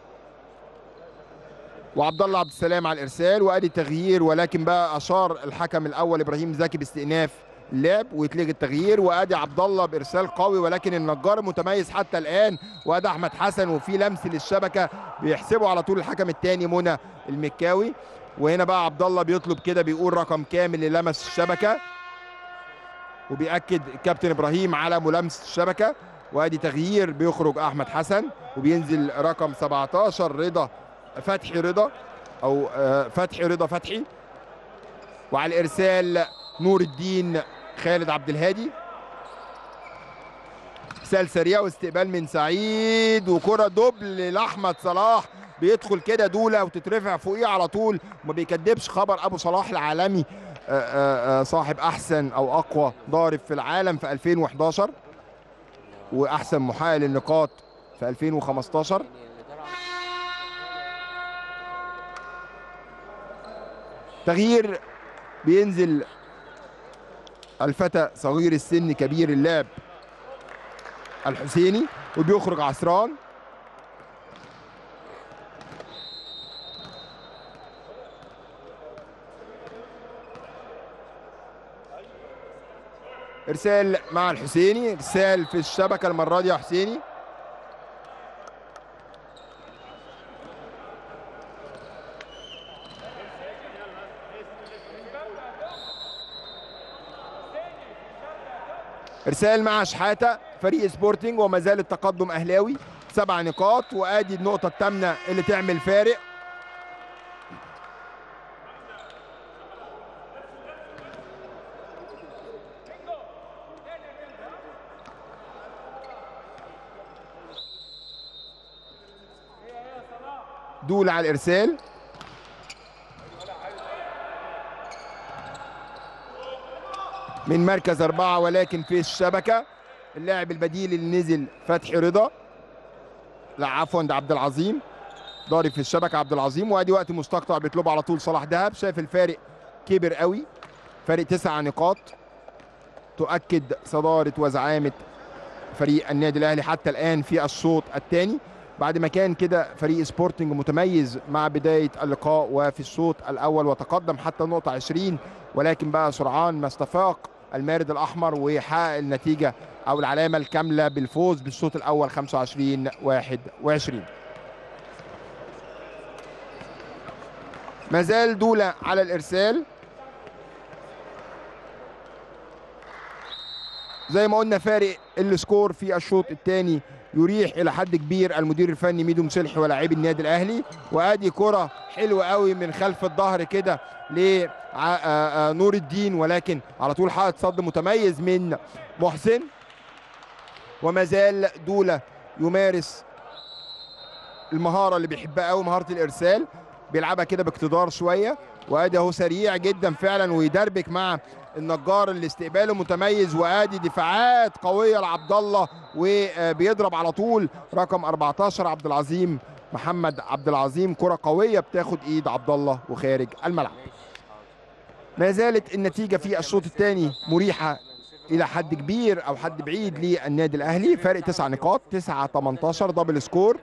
وعبد الله عبد السلام على الارسال وادي تغيير ولكن بقى اشار الحكم الاول ابراهيم زكي باستئناف اللعب ويتلغي التغيير وادي عبد الله بارسال قوي ولكن النجار متميز حتى الان وادي احمد حسن وفي لمس للشبكه بيحسبه على طول الحكم الثاني منى المكاوي وهنا بقى عبد الله بيطلب كده بيقول رقم كامل اللي لمس الشبكه وبيأكد الكابتن ابراهيم على ملامسه الشبكه وادي تغيير بيخرج احمد حسن وبينزل رقم 17 رضا فتحي رضا او فتحي رضا فتحي وعلى الارسال نور الدين خالد عبد الهادي ارسال سريع واستقبال من سعيد وكره دبل لاحمد صلاح بيدخل كده دوله وتترفع فوقيه على طول وما بيكدبش خبر ابو صلاح العالمي آآ آآ صاحب احسن او اقوى ضارب في العالم في 2011 واحسن محقق للنقاط في 2015 تغيير بينزل الفتى صغير السن كبير اللعب الحسيني وبيخرج عصران ارسال مع الحسيني ارسال في الشبكه المره دي يا حسيني ارسال مع شحاته فريق سبورتنج وما زال التقدم اهلاوي سبع نقاط وادي النقطه الثامنه اللي تعمل فارق دول على الارسال من مركز أربعة ولكن في الشبكة اللاعب البديل اللي نزل فتحي رضا لا عفوا ده عبد العظيم ضارب في الشبكة عبد العظيم وادي وقت مستقطع بيطلبه على طول صلاح دهب شايف الفارق كبر قوي فارق تسع نقاط تؤكد صدارة وزعامة فريق النادي الأهلي حتى الآن في الشوط الثاني بعد ما كان كده فريق سبورتنج متميز مع بداية اللقاء وفي الشوط الأول وتقدم حتى نقطة 20 ولكن بقى سرعان ما استفاق المارد الأحمر ويحقق النتيجة أو العلامة الكاملة بالفوز بالشوط الأول 25 21 ما زال دولة على الإرسال زي ما قلنا فارق السكور في الشوط الثاني يريح الى حد كبير المدير الفني ميدو مسلحي ولاعبي النادي الاهلي وادي كره حلوه قوي من خلف الظهر كده لنور الدين ولكن على طول حائط صد متميز من محسن وما زال دوله يمارس المهاره اللي بيحبها قوي مهاره الارسال بيلعبها كده باقتدار شويه وادي اهو سريع جدا فعلا ويدربك مع النجار اللي استقباله متميز وادي دفاعات قويه لعبد الله وبيضرب على طول رقم 14 عبد العظيم محمد عبد العظيم كره قويه بتاخد ايد عبد الله وخارج الملعب ما زالت النتيجه في الشوط الثاني مريحه الى حد كبير او حد بعيد للنادي الاهلي فارق تسع نقاط 9 18 دبل سكور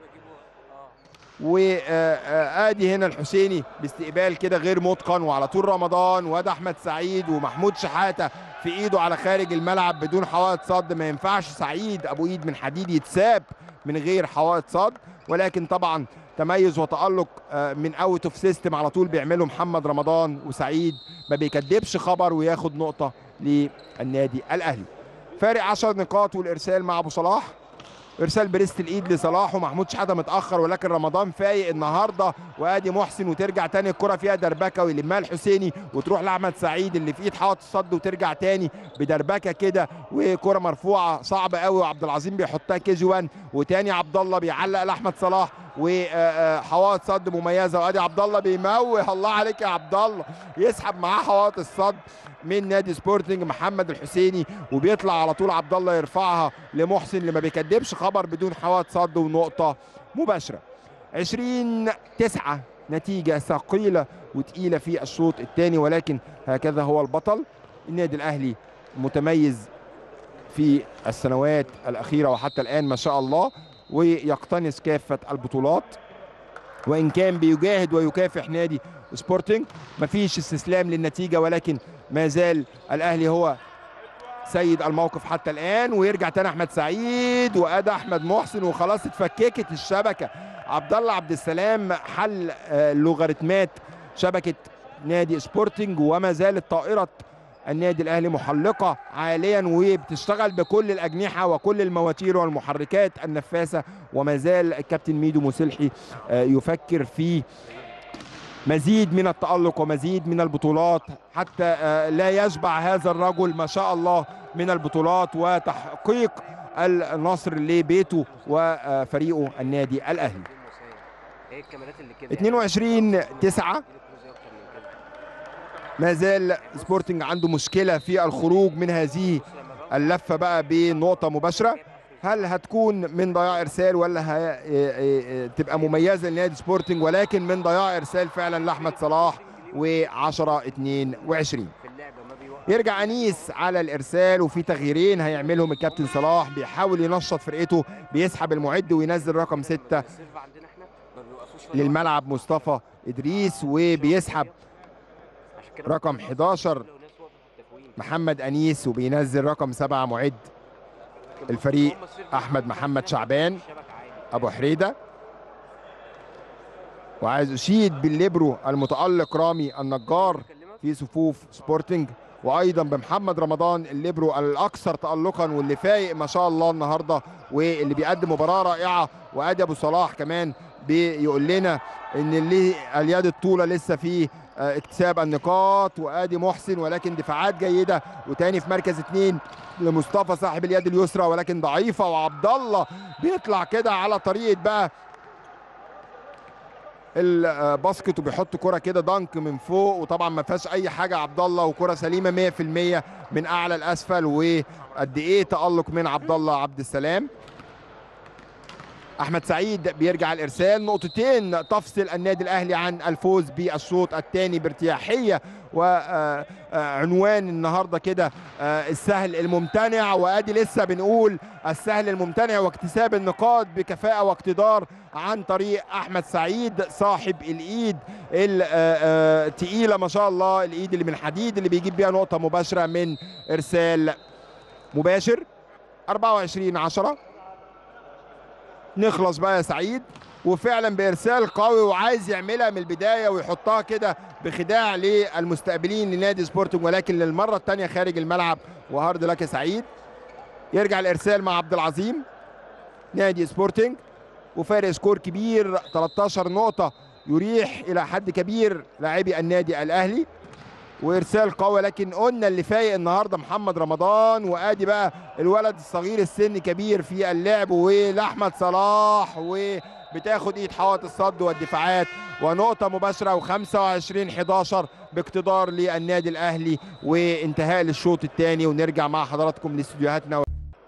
وادي هنا الحسيني باستقبال كده غير متقن وعلى طول رمضان وادي احمد سعيد ومحمود شحاته في ايده على خارج الملعب بدون حوائط صد ما ينفعش سعيد ابو ايد من حديد يتساب من غير حوائط صد ولكن طبعا تميز وتالق من اوت اوف سيستم على طول بيعمله محمد رمضان وسعيد ما بيكدبش خبر وياخد نقطه للنادي الاهلي فارق 10 نقاط والارسال مع ابو صلاح ارسال بريست الايد لصلاح ومحمود شحاته متاخر ولكن رمضان فايق النهارده وادي محسن وترجع تاني الكره فيها دربكه ويلمها الحسيني وتروح لاحمد سعيد اللي في ايد حائط الصد وترجع تاني بدربكه كده وكره مرفوعه صعبه قوي وعبد العظيم بيحطها كي جي 1 وتاني عبد الله بيعلق لاحمد صلاح وحوائط صد مميزه وادي عبد الله بيموه الله عليك يا عبد الله يسحب معاه حوائط الصد من نادي سبورتنج محمد الحسيني وبيطلع على طول عبد الله يرفعها لمحسن اللي ما بيكدبش خبر بدون حوائط صد ونقطه مباشره 20 9 نتيجه ثقيله وتقيله في الشوط الثاني ولكن هكذا هو البطل النادي الاهلي متميز في السنوات الاخيره وحتى الان ما شاء الله ويقتنص كافه البطولات وان كان بيجاهد ويكافح نادي سبورتنج مفيش استسلام للنتيجه ولكن ما زال الاهلي هو سيد الموقف حتى الان ويرجع تاني احمد سعيد وادى احمد محسن وخلاص اتفككت الشبكه عبد الله عبد السلام حل لوغاريتمات شبكه نادي سبورتنج وما زالت طائره النادي الاهلي محلقه عاليا وبتشتغل بكل الاجنحه وكل المواتير والمحركات النفاثه وما زال الكابتن ميدو مسلحي يفكر في مزيد من التألق ومزيد من البطولات حتى لا يشبع هذا الرجل ما شاء الله من البطولات وتحقيق النصر لبيته وفريقه النادي الاهلي 22 9 ما زال سبورتنج عنده مشكله في الخروج من هذه اللفه بقى بنقطه مباشره هل هتكون من ضياع ارسال ولا تبقى مميزه لنادي سبورتنج ولكن من ضياع ارسال فعلا لاحمد صلاح و10 22 يرجع انيس على الارسال وفي تغييرين هيعملهم الكابتن صلاح بيحاول ينشط فرقته بيسحب المعد وينزل رقم 6 للملعب مصطفى ادريس وبيسحب رقم 11 محمد انيس وبينزل رقم 7 معد الفريق احمد محمد شعبان ابو حريده وعايز اشيد بالليبرو المتالق رامي النجار في صفوف سبورتنج وايضا بمحمد رمضان الليبرو الاكثر تالقا واللي فايق ما شاء الله النهارده واللي بيقدم مباراه رائعه وادي ابو صلاح كمان بيقول لنا ان اللي اليد الطوله لسه في اكتساب النقاط وادي محسن ولكن دفاعات جيده وتاني في مركز اثنين لمصطفى صاحب اليد اليسرى ولكن ضعيفه وعبد الله بيطلع كده على طريقه بقى الباسكت وبيحط كره كده دنك من فوق وطبعا ما فيهاش اي حاجه عبد الله وكره سليمه 100% من اعلى لاسفل وقد ايه تالق من عبد الله عبد السلام احمد سعيد بيرجع الارسال نقطتين تفصل النادي الاهلي عن الفوز بالشوط الثاني بارتياحيه وعنوان النهارده كده السهل الممتنع وادي لسه بنقول السهل الممتنع واكتساب النقاط بكفاءه واقتدار عن طريق احمد سعيد صاحب الايد التقيله ما شاء الله الايد اللي من حديد اللي بيجيب بيها نقطه مباشره من ارسال مباشر 24 10 نخلص بقى يا سعيد وفعلا بارسال قوي وعايز يعملها من البدايه ويحطها كده بخداع للمستقبلين لنادي سبورتنج ولكن للمره الثانيه خارج الملعب وهارد لك يا سعيد يرجع الارسال مع عبد العظيم نادي سبورتنج وفارق سكور كبير 13 نقطه يريح الى حد كبير لاعبي النادي الاهلي وارسال قوي لكن قلنا اللي فايق النهارده محمد رمضان وادي بقى الولد الصغير السن كبير في اللعب ولاحمد صلاح وبتاخد ايد حوائط الصد والدفاعات ونقطه مباشره و25 11 باقتدار للنادي الاهلي وانتهاء للشوط الثاني ونرجع مع حضراتكم لاستديوهاتنا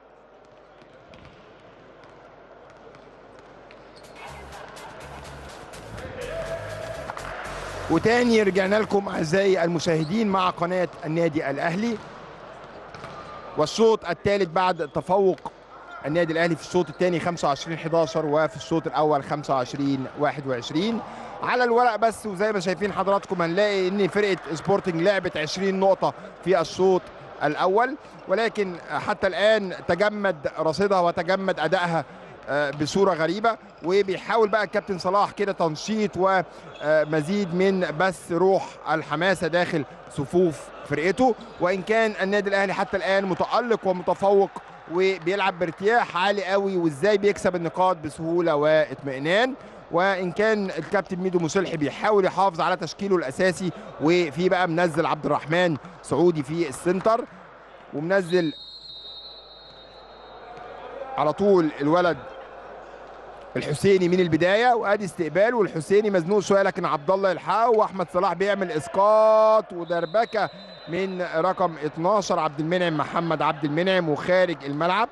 وتاني رجعنا لكم اعزائي المشاهدين مع قناه النادي الاهلي والشوط الثالث بعد تفوق النادي الاهلي في الشوط الثاني 25 11 وفي الشوط الاول 25 21 على الورق بس وزي ما شايفين حضراتكم هنلاقي ان فرقه سبورتنج لعبت 20 نقطه في الشوط الاول ولكن حتى الان تجمد رصيدها وتجمد ادائها آه، بصوره غريبه وبيحاول بقى الكابتن صلاح كده تنشيط ومزيد من بث روح الحماسه داخل صفوف فرقته وان كان النادي الاهلي حتى الان متالق ومتفوق وبيلعب بارتياح عالي قوي وازاي بيكسب النقاط بسهوله واطمئنان وان كان الكابتن ميدو مسلحي بيحاول يحافظ على تشكيله الاساسي وفي بقى منزل عبد الرحمن سعودي في السنتر ومنزل على طول الولد الحسيني من البدايه وادي استقبال والحسيني مزنوق شويه لكن عبد الله يلحقه واحمد صلاح بيعمل اسقاط ودربكه من رقم 12 عبد المنعم محمد عبد المنعم وخارج الملعب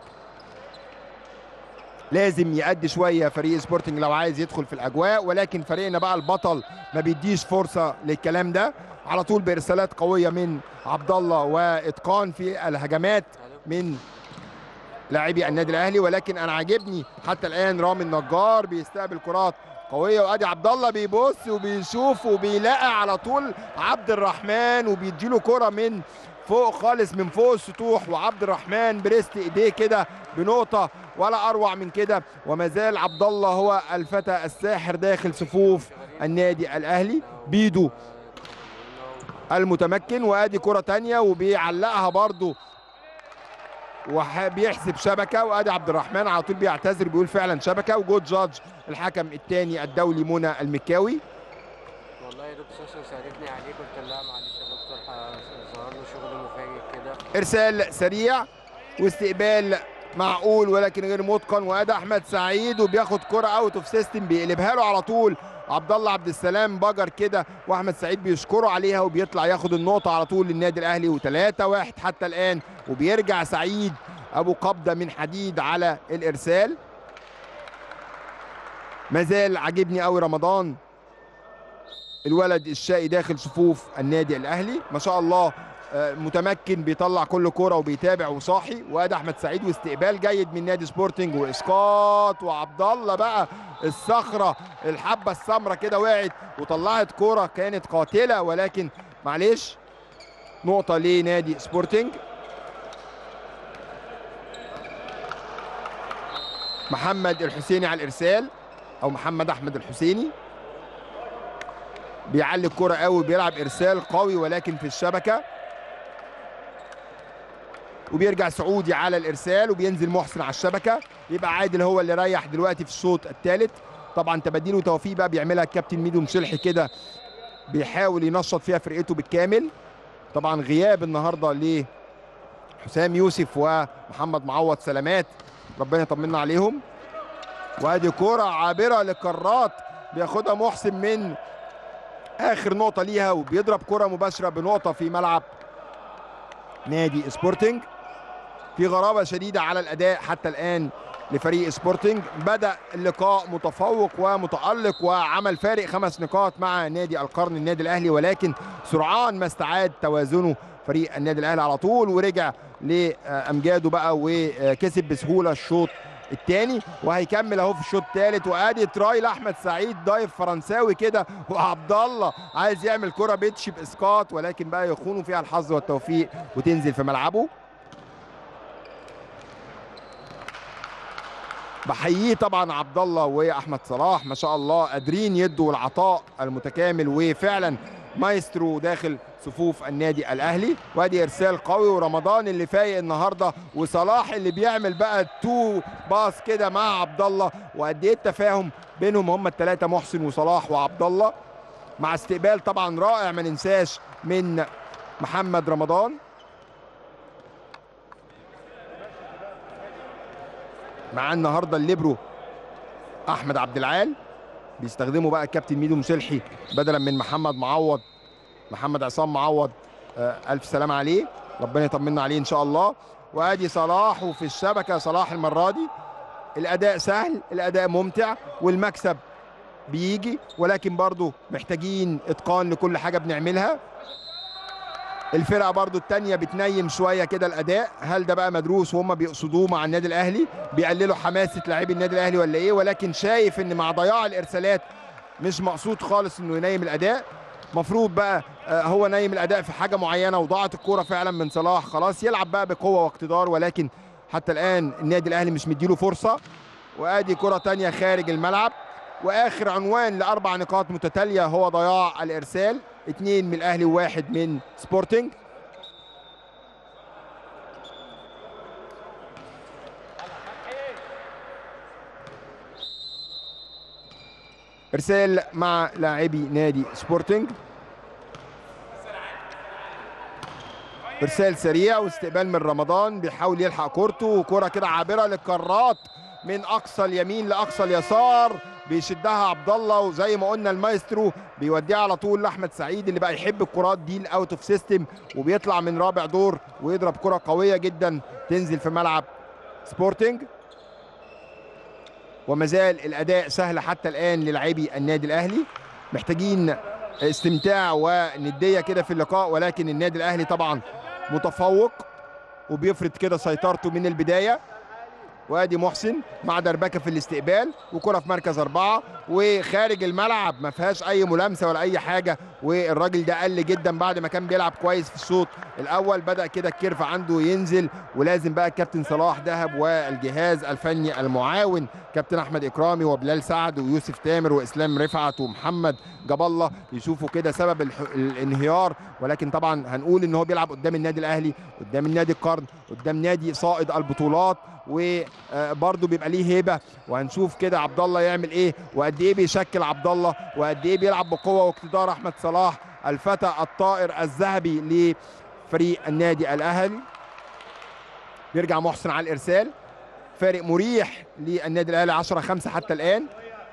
لازم يأدي شويه فريق سبورتنج لو عايز يدخل في الاجواء ولكن فريقنا بقى البطل ما بيديش فرصه للكلام ده على طول بارسالات قويه من عبد الله واتقان في الهجمات من لاعبي النادي الاهلي ولكن انا عاجبني حتى الان رامي النجار بيستقبل كرات قويه وادي عبد الله بيبص وبيشوف وبيلاقي على طول عبد الرحمن وبيديله كره من فوق خالص من فوق السطوح وعبد الرحمن بريست ايديه كده بنقطه ولا اروع من كده وما زال عبد الله هو الفتى الساحر داخل صفوف النادي الاهلي بيدو المتمكن وادي كره تانية وبيعلقها برضو وبيحسب شبكه وادي عبد الرحمن على طول بيعتذر بيقول فعلا شبكه وجود جادج الحكم الثاني الدولي منى المكاوي والله يا دكتور سوسن سالتني عليه قلت لها معلش يا دكتور ه- ظهر له شغل مفاجئ كده ارسال سريع واستقبال معقول ولكن غير متقن وادي احمد سعيد وبياخد كره اوت اوف سيستم بيقلبها له على طول عبد الله عبد السلام بجر كده واحمد سعيد بيشكره عليها وبيطلع ياخد النقطه على طول للنادي الاهلي و3 واحد حتى الان وبيرجع سعيد ابو قبضه من حديد على الارسال مازال عاجبني قوي رمضان الولد الشقي داخل صفوف النادي الاهلي ما شاء الله آه، متمكن بيطلع كل كوره وبيتابع وصاحي وادي احمد سعيد واستقبال جيد من نادي سبورتنج واسقاط وعبد الله بقى الصخره الحبه السمراء كده وقعت وطلعت كوره كانت قاتله ولكن معلش نقطه لنادي سبورتنج محمد الحسيني على الارسال او محمد احمد الحسيني بيعلي الكرة قوي بيلعب ارسال قوي ولكن في الشبكه وبيرجع سعودي على الارسال وبينزل محسن على الشبكه يبقى عادل هو اللي ريح دلوقتي في الشوط الثالث طبعا تباديل وتوفيق بقى بيعملها الكابتن ميدو مشلحي كده بيحاول ينشط فيها فرقته بالكامل طبعا غياب النهارده ل حسام يوسف ومحمد معوض سلامات ربنا يطمنا عليهم وادي كرة عابرة للقارات بياخدها محسن من اخر نقطة ليها وبيضرب كرة مباشرة بنقطة في ملعب نادي سبورتنج في غرابة شديدة على الأداء حتى الآن لفريق سبورتنج بدأ اللقاء متفوق ومتألق وعمل فارق خمس نقاط مع نادي القرن النادي الأهلي ولكن سرعان ما استعاد توازنه فريق النادي الأهلي على طول ورجع لأمجاده بقى وكسب بسهولة الشوط الثاني وهيكمل اهو في الشوط الثالث وادي تراي لاحمد سعيد دايف فرنساوي كده وعبد الله عايز يعمل كره بيتش باسقاط ولكن بقى يخونوا فيها الحظ والتوفيق وتنزل في ملعبه بحييه طبعا عبد الله واحمد صلاح ما شاء الله قادرين يدوا العطاء المتكامل وفعلا مايسترو داخل صفوف النادي الاهلي وادي ارسال قوي ورمضان اللي فايق النهارده وصلاح اللي بيعمل بقى تو باص كده مع عبد الله وقد ايه التفاهم بينهم هم الثلاثه محسن وصلاح وعبد الله مع استقبال طبعا رائع ما ننساش من محمد رمضان مع النهارده الليبرو احمد عبد العال بيستخدموا بقى الكابتن ميدو مسلحي بدلا من محمد معوض محمد عصام معوض آه الف سلام عليه ربنا يطمنا عليه ان شاء الله وادي صلاح وفي الشبكه صلاح المره دي الاداء سهل الاداء ممتع والمكسب بيجي ولكن برضو محتاجين اتقان لكل حاجه بنعملها الفرقه برضو التانية بتنيم شويه كده الاداء هل ده بقى مدروس وهم بيقصدوه مع النادي الاهلي بيقللوا حماسه لاعبي النادي الاهلي ولا ايه ولكن شايف ان مع ضياع الارسالات مش مقصود خالص انه ينيم الاداء مفروض بقى آه، هو نايم الاداء في حاجه معينه وضاعت الكوره فعلا من صلاح خلاص يلعب بقى بقوه واقتدار ولكن حتى الان النادي الاهلي مش مديله فرصه وادي كره تانية خارج الملعب واخر عنوان لاربع نقاط متتاليه هو ضياع الارسال اثنين من الاهلي وواحد من سبورتنج ارسال مع لاعبي نادي سبورتنج ارسال سريع واستقبال من رمضان بيحاول يلحق كورته وكره كده عابره للكرات من اقصى اليمين لاقصى اليسار بيشدها عبد الله وزي ما قلنا المايسترو بيوديها على طول لاحمد سعيد اللي بقى يحب الكرات دي الاوت اوف سيستم وبيطلع من رابع دور ويضرب كره قويه جدا تنزل في ملعب سبورتنج وما زال الاداء سهل حتى الان للاعبي النادي الاهلي محتاجين استمتاع ونديه كده في اللقاء ولكن النادي الاهلي طبعا متفوق وبيفرض كده سيطرته من البدايه وادي محسن مع دربكه في الاستقبال وكره في مركز اربعه وخارج الملعب ما فيهاش اي ملامسه ولا اي حاجه والراجل ده قل جدا بعد ما كان بيلعب كويس في الشوط الاول بدا كده الكيرف عنده ينزل ولازم بقى الكابتن صلاح دهب والجهاز الفني المعاون كابتن احمد اكرامي وبلال سعد ويوسف تامر واسلام رفعت ومحمد جاب الله يشوفوا كده سبب الح... الانهيار ولكن طبعا هنقول ان هو بيلعب قدام النادي الاهلي قدام النادي القرن قدام نادي صائد البطولات وبرده بيبقى ليه هيبه وهنشوف كده عبد الله يعمل ايه وقد ايه بيشكل عبد الله وقد ايه بيلعب بقوه واقتدار احمد صلاح الفتى الطائر الذهبي لفريق النادي الاهلي بيرجع محسن على الارسال فارق مريح للنادي الاهلي 10 5 حتى الان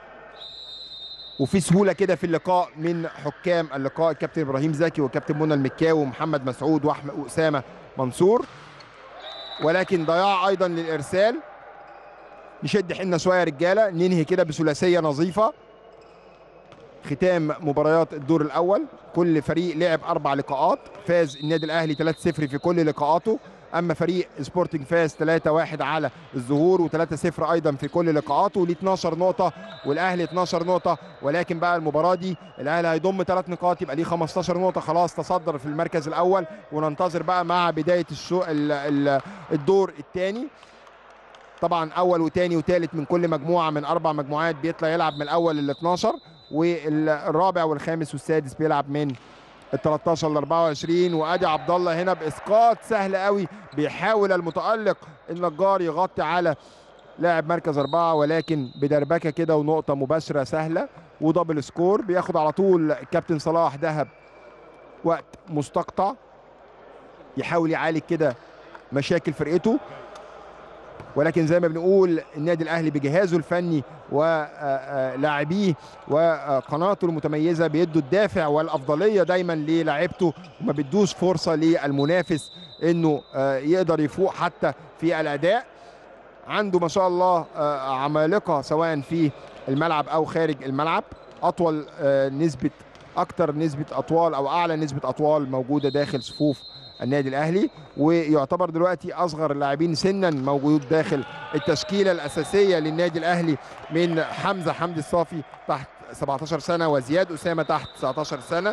وفي سهوله كده في اللقاء من حكام اللقاء الكابتن ابراهيم زكي والكابتن منى المكاوي ومحمد مسعود واحمد واسامه منصور ولكن ضياع ايضا للارسال نشد حيلنا شويه يا رجاله ننهي كده بثلاثيه نظيفه ختام مباريات الدور الاول كل فريق لعب اربع لقاءات فاز النادي الاهلي 3-0 في كل لقاءاته اما فريق سبورتنج فاز 3-1 على الظهور و3-0 ايضا في كل لقاءاته ليه 12 نقطه والاهلي 12 نقطه ولكن بقى المباراه دي الاهلي هيضم ثلاث نقاط يبقى ليه 15 نقطه خلاص تصدر في المركز الاول وننتظر بقى مع بدايه الشو ال ال الدور الثاني طبعا اول وثاني وثالث من كل مجموعه من اربع مجموعات بيطلع يلعب من الاول لل 12 والرابع والخامس والسادس بيلعب من ال 13 ل 24 وادي عبد الله هنا باسقاط سهل قوي بيحاول المتالق النجار يغطي على لاعب مركز أربعة ولكن بدربكة كده ونقطة مباشرة سهلة ودبل سكور بياخد على طول كابتن صلاح دهب وقت مستقطع يحاول يعالج كده مشاكل فرقته ولكن زي ما بنقول النادي الاهلي بجهازه الفني ولاعبيه وقناته المتميزه بيدوا الدافع والافضليه دايما للاعيبته وما بيدوش فرصه للمنافس انه يقدر يفوق حتى في الاداء عنده ما شاء الله عمالقه سواء في الملعب او خارج الملعب اطول نسبه اكتر نسبه اطوال او اعلى نسبه اطوال موجوده داخل صفوف النادي الاهلي ويعتبر دلوقتي اصغر اللاعبين سنا موجود داخل التشكيله الاساسيه للنادي الاهلي من حمزه حمدي الصافي تحت 17 سنه وزياد اسامه تحت 19 سنه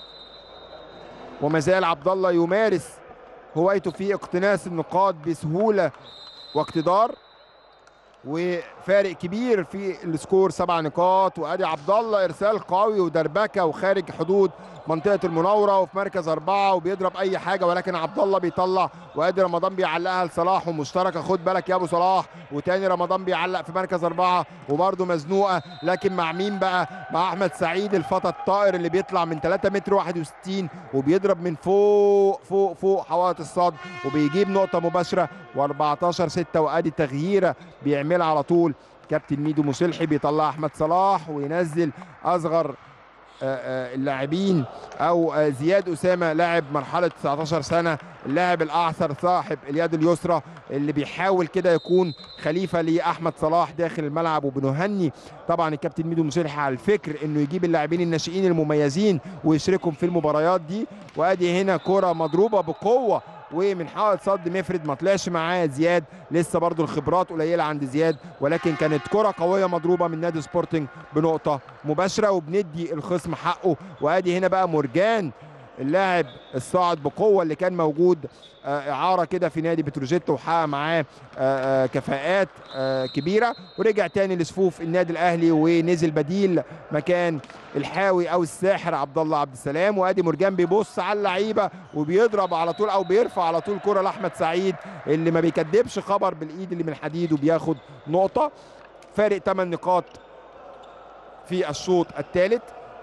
وما زال عبد الله يمارس هوايته في اقتناص النقاط بسهوله واقتدار وفارق كبير في السكور سبع نقاط وادي عبد الله ارسال قوي ودربكه وخارج حدود منطقه المناوره وفي مركز اربعه وبيضرب اي حاجه ولكن عبد الله بيطلع وادي رمضان بيعلقها لصلاح ومشتركه خد بالك يا ابو صلاح وتاني رمضان بيعلق في مركز اربعه وبرده مزنوقه لكن مع مين بقى؟ مع احمد سعيد الفتى الطائر اللي بيطلع من 3 متر 61 وبيضرب من فوق فوق فوق حوائط الصد وبيجيب نقطه مباشره و14 6 وادي تغييره بيعملها على طول كابتن ميدو مسلحي بيطلع احمد صلاح وينزل اصغر اللاعبين او زياد اسامه لاعب مرحله 19 سنه اللاعب الاعثر صاحب اليد اليسرى اللي بيحاول كده يكون خليفه لاحمد صلاح داخل الملعب وبنهني طبعا الكابتن ميدو مسلحي على الفكر انه يجيب اللاعبين الناشئين المميزين ويشركهم في المباريات دي وادي هنا كره مضروبه بقوه ومن حائط صد مفرد ما طلعش معاه زياد لسه برضو الخبرات قليله عند زياد ولكن كانت كره قويه مضروبه من نادي سبورتنج بنقطه مباشره وبندي الخصم حقه وادي هنا بقى مرجان اللاعب الصاعد بقوه اللي كان موجود آه، اعاره كده في نادي بتروجيت وحقق معاه آه، آه، كفاءات آه، كبيره ورجع تاني لصفوف النادي الاهلي ونزل بديل مكان الحاوي او الساحر عبد الله عبد السلام وادي مرجان بيبص على اللعيبه وبيضرب على طول او بيرفع على طول كره لاحمد سعيد اللي ما بيكدبش خبر بالايد اللي من الحديد وبياخد نقطه فارق 8 نقاط في الشوط الثالث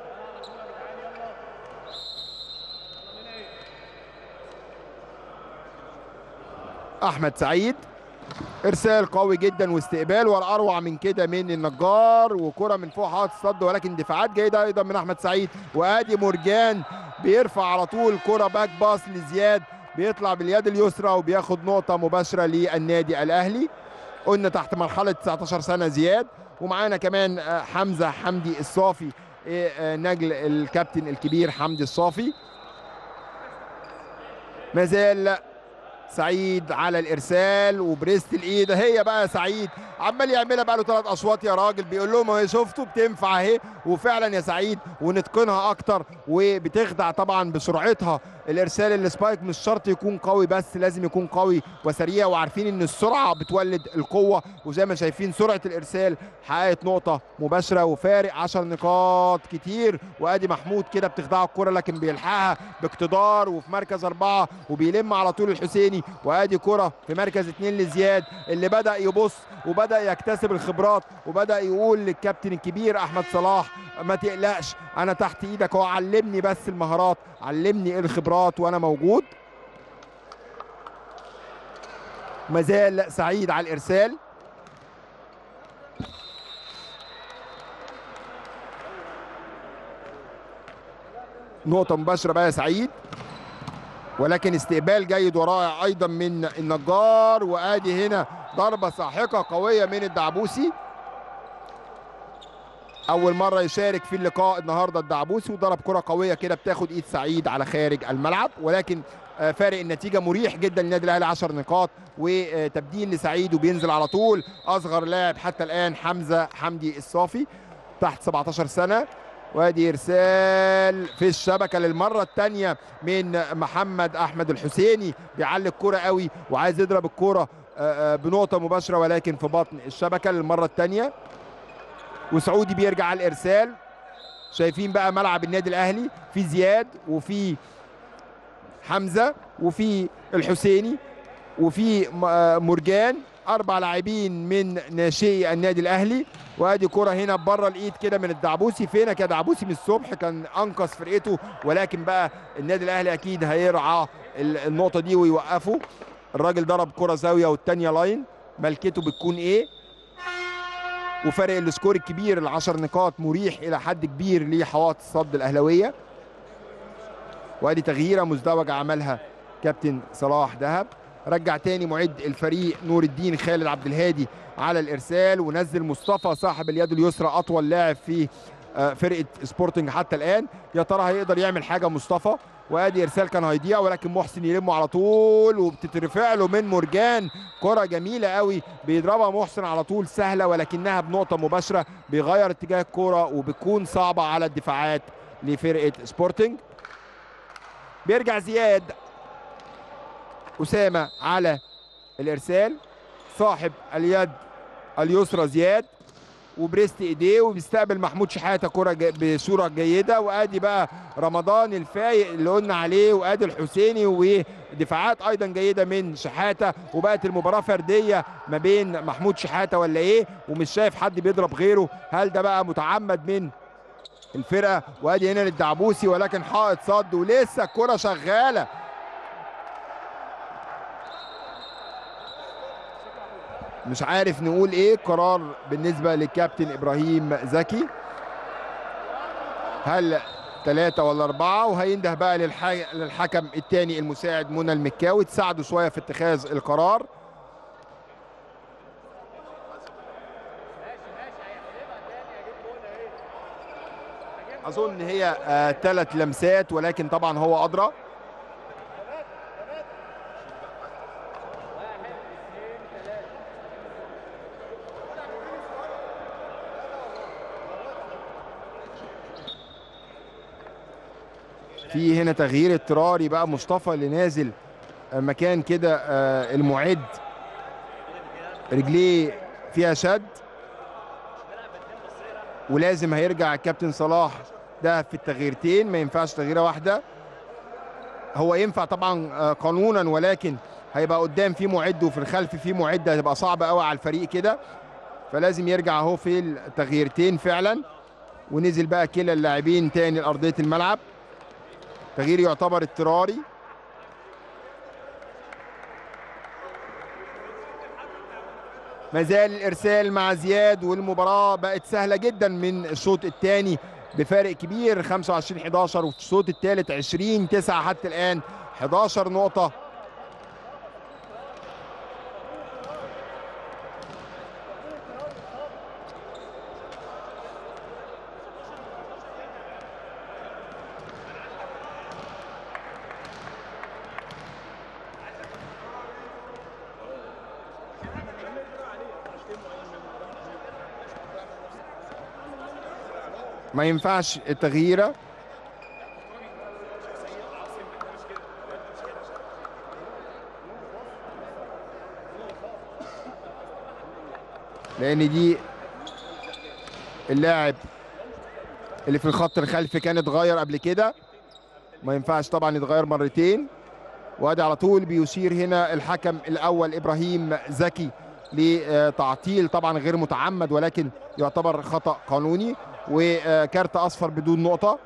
احمد سعيد ارسال قوي جدا واستقبال والاروع من كده من النجار وكره من فوق حائط الصد ولكن دفاعات جيده ايضا من احمد سعيد وادي مرجان بيرفع على طول كره باك باص لزياد بيطلع باليد اليسرى وبياخد نقطه مباشره للنادي الاهلي قلنا تحت مرحله 19 سنه زياد ومعانا كمان آه، حمزه حمدي الصافي آه، آه، نجل الكابتن الكبير حمدي الصافي ما زال سعيد على الارسال وبريست الايد هي بقى سعيد عمال يعملها بقى له ثلاث اشواط يا راجل بيقول لهم اهي شفتوا بتنفع اهي وفعلا يا سعيد ونتقنها اكتر وبتخدع طبعا بسرعتها الارسال السبايك مش شرط يكون قوي بس لازم يكون قوي وسريع وعارفين ان السرعه بتولد القوه وزي ما شايفين سرعه الارسال حققت نقطه مباشره وفارق 10 نقاط كتير وادي محمود كده بتخدعه الكره لكن بيلحقها باقتدار وفي مركز اربعه وبيلم على طول الحسيني وادي كره في مركز اثنين لزياد اللي بدا يبص وبدا يكتسب الخبرات وبدا يقول للكابتن الكبير احمد صلاح ما تقلقش انا تحت ايدك هو علمني بس المهارات علمني الخبرات وانا موجود مازال سعيد على الارسال نقطة مباشرة بقى يا سعيد ولكن استقبال جيد ورائع ايضا من النجار وادي هنا ضربة ساحقة قوية من الدعبوسي اول مرة يشارك في اللقاء النهارده الدعبوسي وضرب كرة قوية كده بتاخد ايد سعيد على خارج الملعب ولكن آه، فارق النتيجة مريح جدا للنادي الاهلي 10 نقاط وتبديل لسعيد وبينزل على طول اصغر لاعب حتى الان حمزة حمدي الصافي تحت 17 سنة وادي ارسال في الشبكه للمره الثانيه من محمد احمد الحسيني بيعلق الكوره قوي وعايز يضرب الكوره آه، آه، بنقطه مباشره ولكن في بطن الشبكه للمره الثانيه وسعودي بيرجع على الارسال شايفين بقى ملعب النادي الاهلي في زياد وفي حمزه وفي الحسيني وفي م- آه، مرجان اربع لاعبين من ناشئي النادي الاهلي وادي كرة هنا بره الايد كده من الدعبوسي فينك يا دعبوسي من الصبح كان انقذ فرقته ولكن بقى النادي الاهلي اكيد هيرعى ال- النقطه دي ويوقفه الراجل ضرب كرة زاويه والتانيه لاين ملكته بتكون ايه وفرق السكور الكبير العشر نقاط مريح الى حد كبير لحوائط الصد الاهلاويه وادي تغييره مزدوجه عملها كابتن صلاح دهب رجع تاني معد الفريق نور الدين خالد عبد الهادي على الارسال ونزل مصطفى صاحب اليد اليسرى اطول لاعب في آه، فرقه سبورتنج حتى الان يا ترى هيقدر يعمل حاجه مصطفى وادي ارسال كان هيضيع ولكن محسن يلمه على طول وبتترفع له من مرجان كره جميله قوي بيضربها محسن على طول سهله ولكنها بنقطه مباشره بيغير اتجاه الكره وبتكون صعبه على الدفاعات لفرقه سبورتنج بيرجع زياد اسامه على الارسال صاحب اليد اليسرى زياد وبريست ايديه وبيستقبل محمود شحاته كره ج- بصوره جيده وادي بقى رمضان الفايق اللي قلنا عليه وادي الحسيني ودفاعات ايضا جيده من شحاته وبقت المباراه فرديه ما بين محمود شحاته ولا ايه ومش شايف حد بيضرب غيره هل ده بقى متعمد من الفرقه وادي هنا للدعبوسي ولكن حائط صد ولسه الكره شغاله مش عارف نقول ايه قرار بالنسبه للكابتن ابراهيم زكي هل ثلاثة ولا أربعة وهينده بقى للح... للحكم الثاني المساعد منى المكاوي تساعده شوية في اتخاذ القرار أظن هي ثلاث لمسات ولكن طبعا هو أدرى في هنا تغيير اضطراري بقى مصطفى اللي نازل آه، مكان كده آه، المعد رجليه فيها شد ولازم هيرجع الكابتن صلاح ده في التغييرتين ما ينفعش تغييره واحده هو ينفع طبعا آه، قانونا ولكن هيبقى قدام في معد وفي الخلف في معد هتبقى صعبه قوي على الفريق كده فلازم يرجع اهو في التغييرتين فعلا ونزل بقى كلا اللاعبين تاني لارضيه الملعب تغيير يعتبر اضطراري ما زال الارسال مع زياد والمباراه بقت سهله جدا من الشوط الثاني بفارق كبير 25 11 وفي الشوط الثالث 20 9 حتى الان 11 نقطه ما ينفعش التغييره لان دي اللاعب اللي في الخط الخلفي كان اتغير قبل كده ما ينفعش طبعا يتغير مرتين وادي على طول بيشير هنا الحكم الاول ابراهيم زكي لتعطيل طبعا غير متعمد ولكن يعتبر خطا قانوني وكارت اصفر بدون نقطه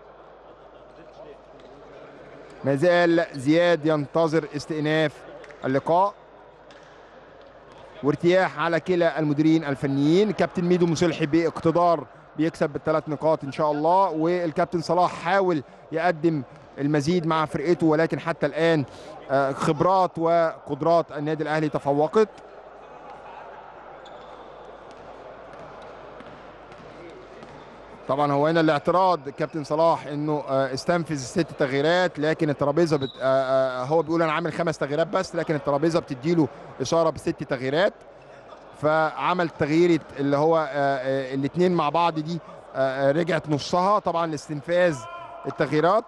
ما زال زياد ينتظر استئناف اللقاء وارتياح على كلا المديرين الفنيين كابتن ميدو مصلحي باقتدار بيكسب بالثلاث نقاط ان شاء الله والكابتن صلاح حاول يقدم المزيد مع فرقته ولكن حتى الان آه، خبرات وقدرات النادي الاهلي تفوقت طبعا هو هنا الاعتراض كابتن صلاح انه آه، استنفذ الست تغييرات لكن الترابيزه بت... آه، آه، هو بيقول انا عامل خمس تغييرات بس لكن الترابيزه بتديله اشاره بست تغييرات فعمل تغيير اللي هو الاثنين مع بعض دي آه، آه، رجعت نصها طبعا لاستنفاذ التغييرات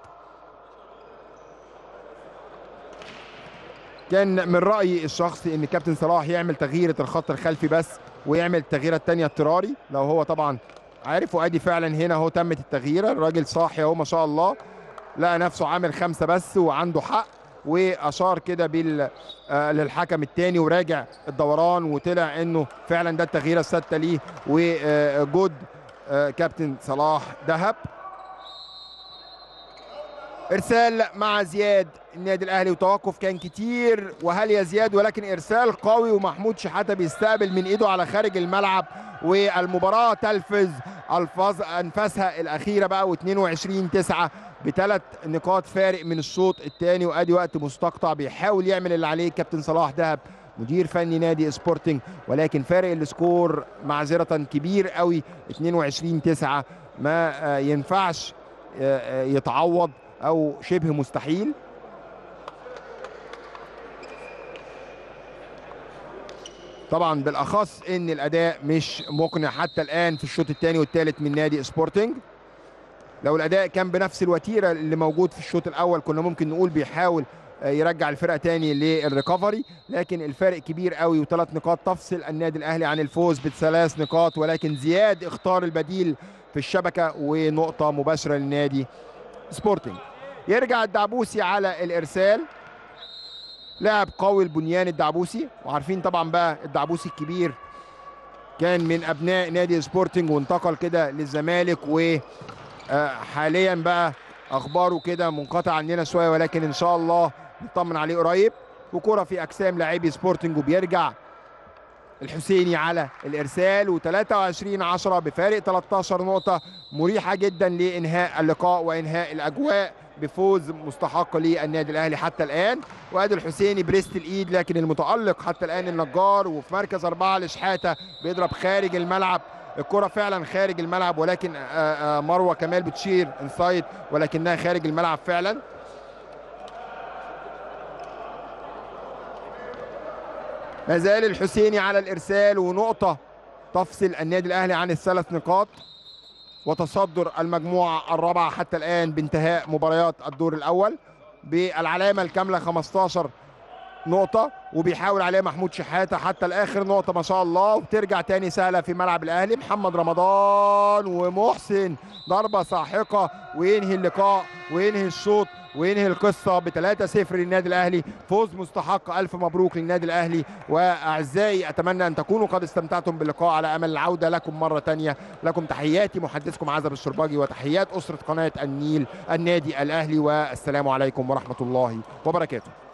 كان من رايي الشخصي ان كابتن صلاح يعمل تغييره الخط الخلفي بس ويعمل التغييره الثانيه اضطراري لو هو طبعا عارف وادي فعلا هنا اهو تمت التغييره الراجل صاحي اهو ما شاء الله لقى نفسه عامل خمسه بس وعنده حق واشار كده بال آه، للحكم الثاني وراجع الدوران وطلع انه فعلا ده التغييره السادسه ليه وجود آه، كابتن صلاح ذهب ارسال مع زياد النادي الاهلي وتوقف كان كتير وهل يا زياد ولكن ارسال قوي ومحمود شحاته بيستقبل من ايده على خارج الملعب والمباراه تلفز الفاظ انفاسها الاخيره بقى و22 9 بثلاث نقاط فارق من الشوط الثاني وادي وقت مستقطع بيحاول يعمل اللي عليه كابتن صلاح دهب مدير فني نادي سبورتنج ولكن فارق السكور معذره كبير قوي 22 9 ما آه، ينفعش آه، آه، يتعوض او شبه مستحيل طبعا بالاخص ان الاداء مش مقنع حتى الان في الشوط الثاني والثالث من نادي سبورتنج لو الاداء كان بنفس الوتيره اللي موجود في الشوط الاول كنا ممكن نقول بيحاول آه، يرجع الفرقه تاني للريكفري لكن الفارق كبير قوي وثلاث نقاط تفصل النادي الاهلي عن الفوز بثلاث نقاط ولكن زياد اختار البديل في الشبكه ونقطه مباشره للنادي سبورتنج يرجع الدعبوسي على الارسال لاعب قوي البنيان الدعبوسي وعارفين طبعا بقى الدعبوسي الكبير كان من ابناء نادي سبورتنج وانتقل كده للزمالك وحاليا بقى اخباره كده منقطع عننا شويه ولكن ان شاء الله نطمن عليه قريب وكرة في اجسام لاعبي سبورتنج وبيرجع الحسيني على الارسال و23 10 بفارق 13 نقطه مريحه جدا لانهاء اللقاء وانهاء الاجواء بفوز مستحق للنادي الاهلي حتى الان وادي الحسيني بريست الايد لكن المتالق حتى الان النجار وفي مركز اربعه لشحاته بيضرب خارج الملعب الكرة فعلا خارج الملعب ولكن آه، آه، مروه كمال بتشير انسايد ولكنها خارج الملعب فعلا ما زال الحسيني على الارسال ونقطه تفصل النادي الاهلي عن الثلاث نقاط وتصدر المجموعة الرابعة حتى الآن بانتهاء مباريات الدور الأول بالعلامة الكاملة 15 نقطة وبيحاول عليها محمود شحاتة حتى الآخر نقطة ما شاء الله وبترجع تاني سهلة في ملعب الأهلي محمد رمضان ومحسن ضربة ساحقة وينهي اللقاء وينهي الشوط وينهي القصة ب 3-0 للنادي الأهلي فوز مستحق ألف مبروك للنادي الأهلي وأعزائي أتمنى أن تكونوا قد استمتعتم باللقاء على أمل العودة لكم مرة تانية لكم تحياتي محدثكم عزب الشرباجي وتحيات أسرة قناة النيل النادي الأهلي والسلام عليكم ورحمة الله وبركاته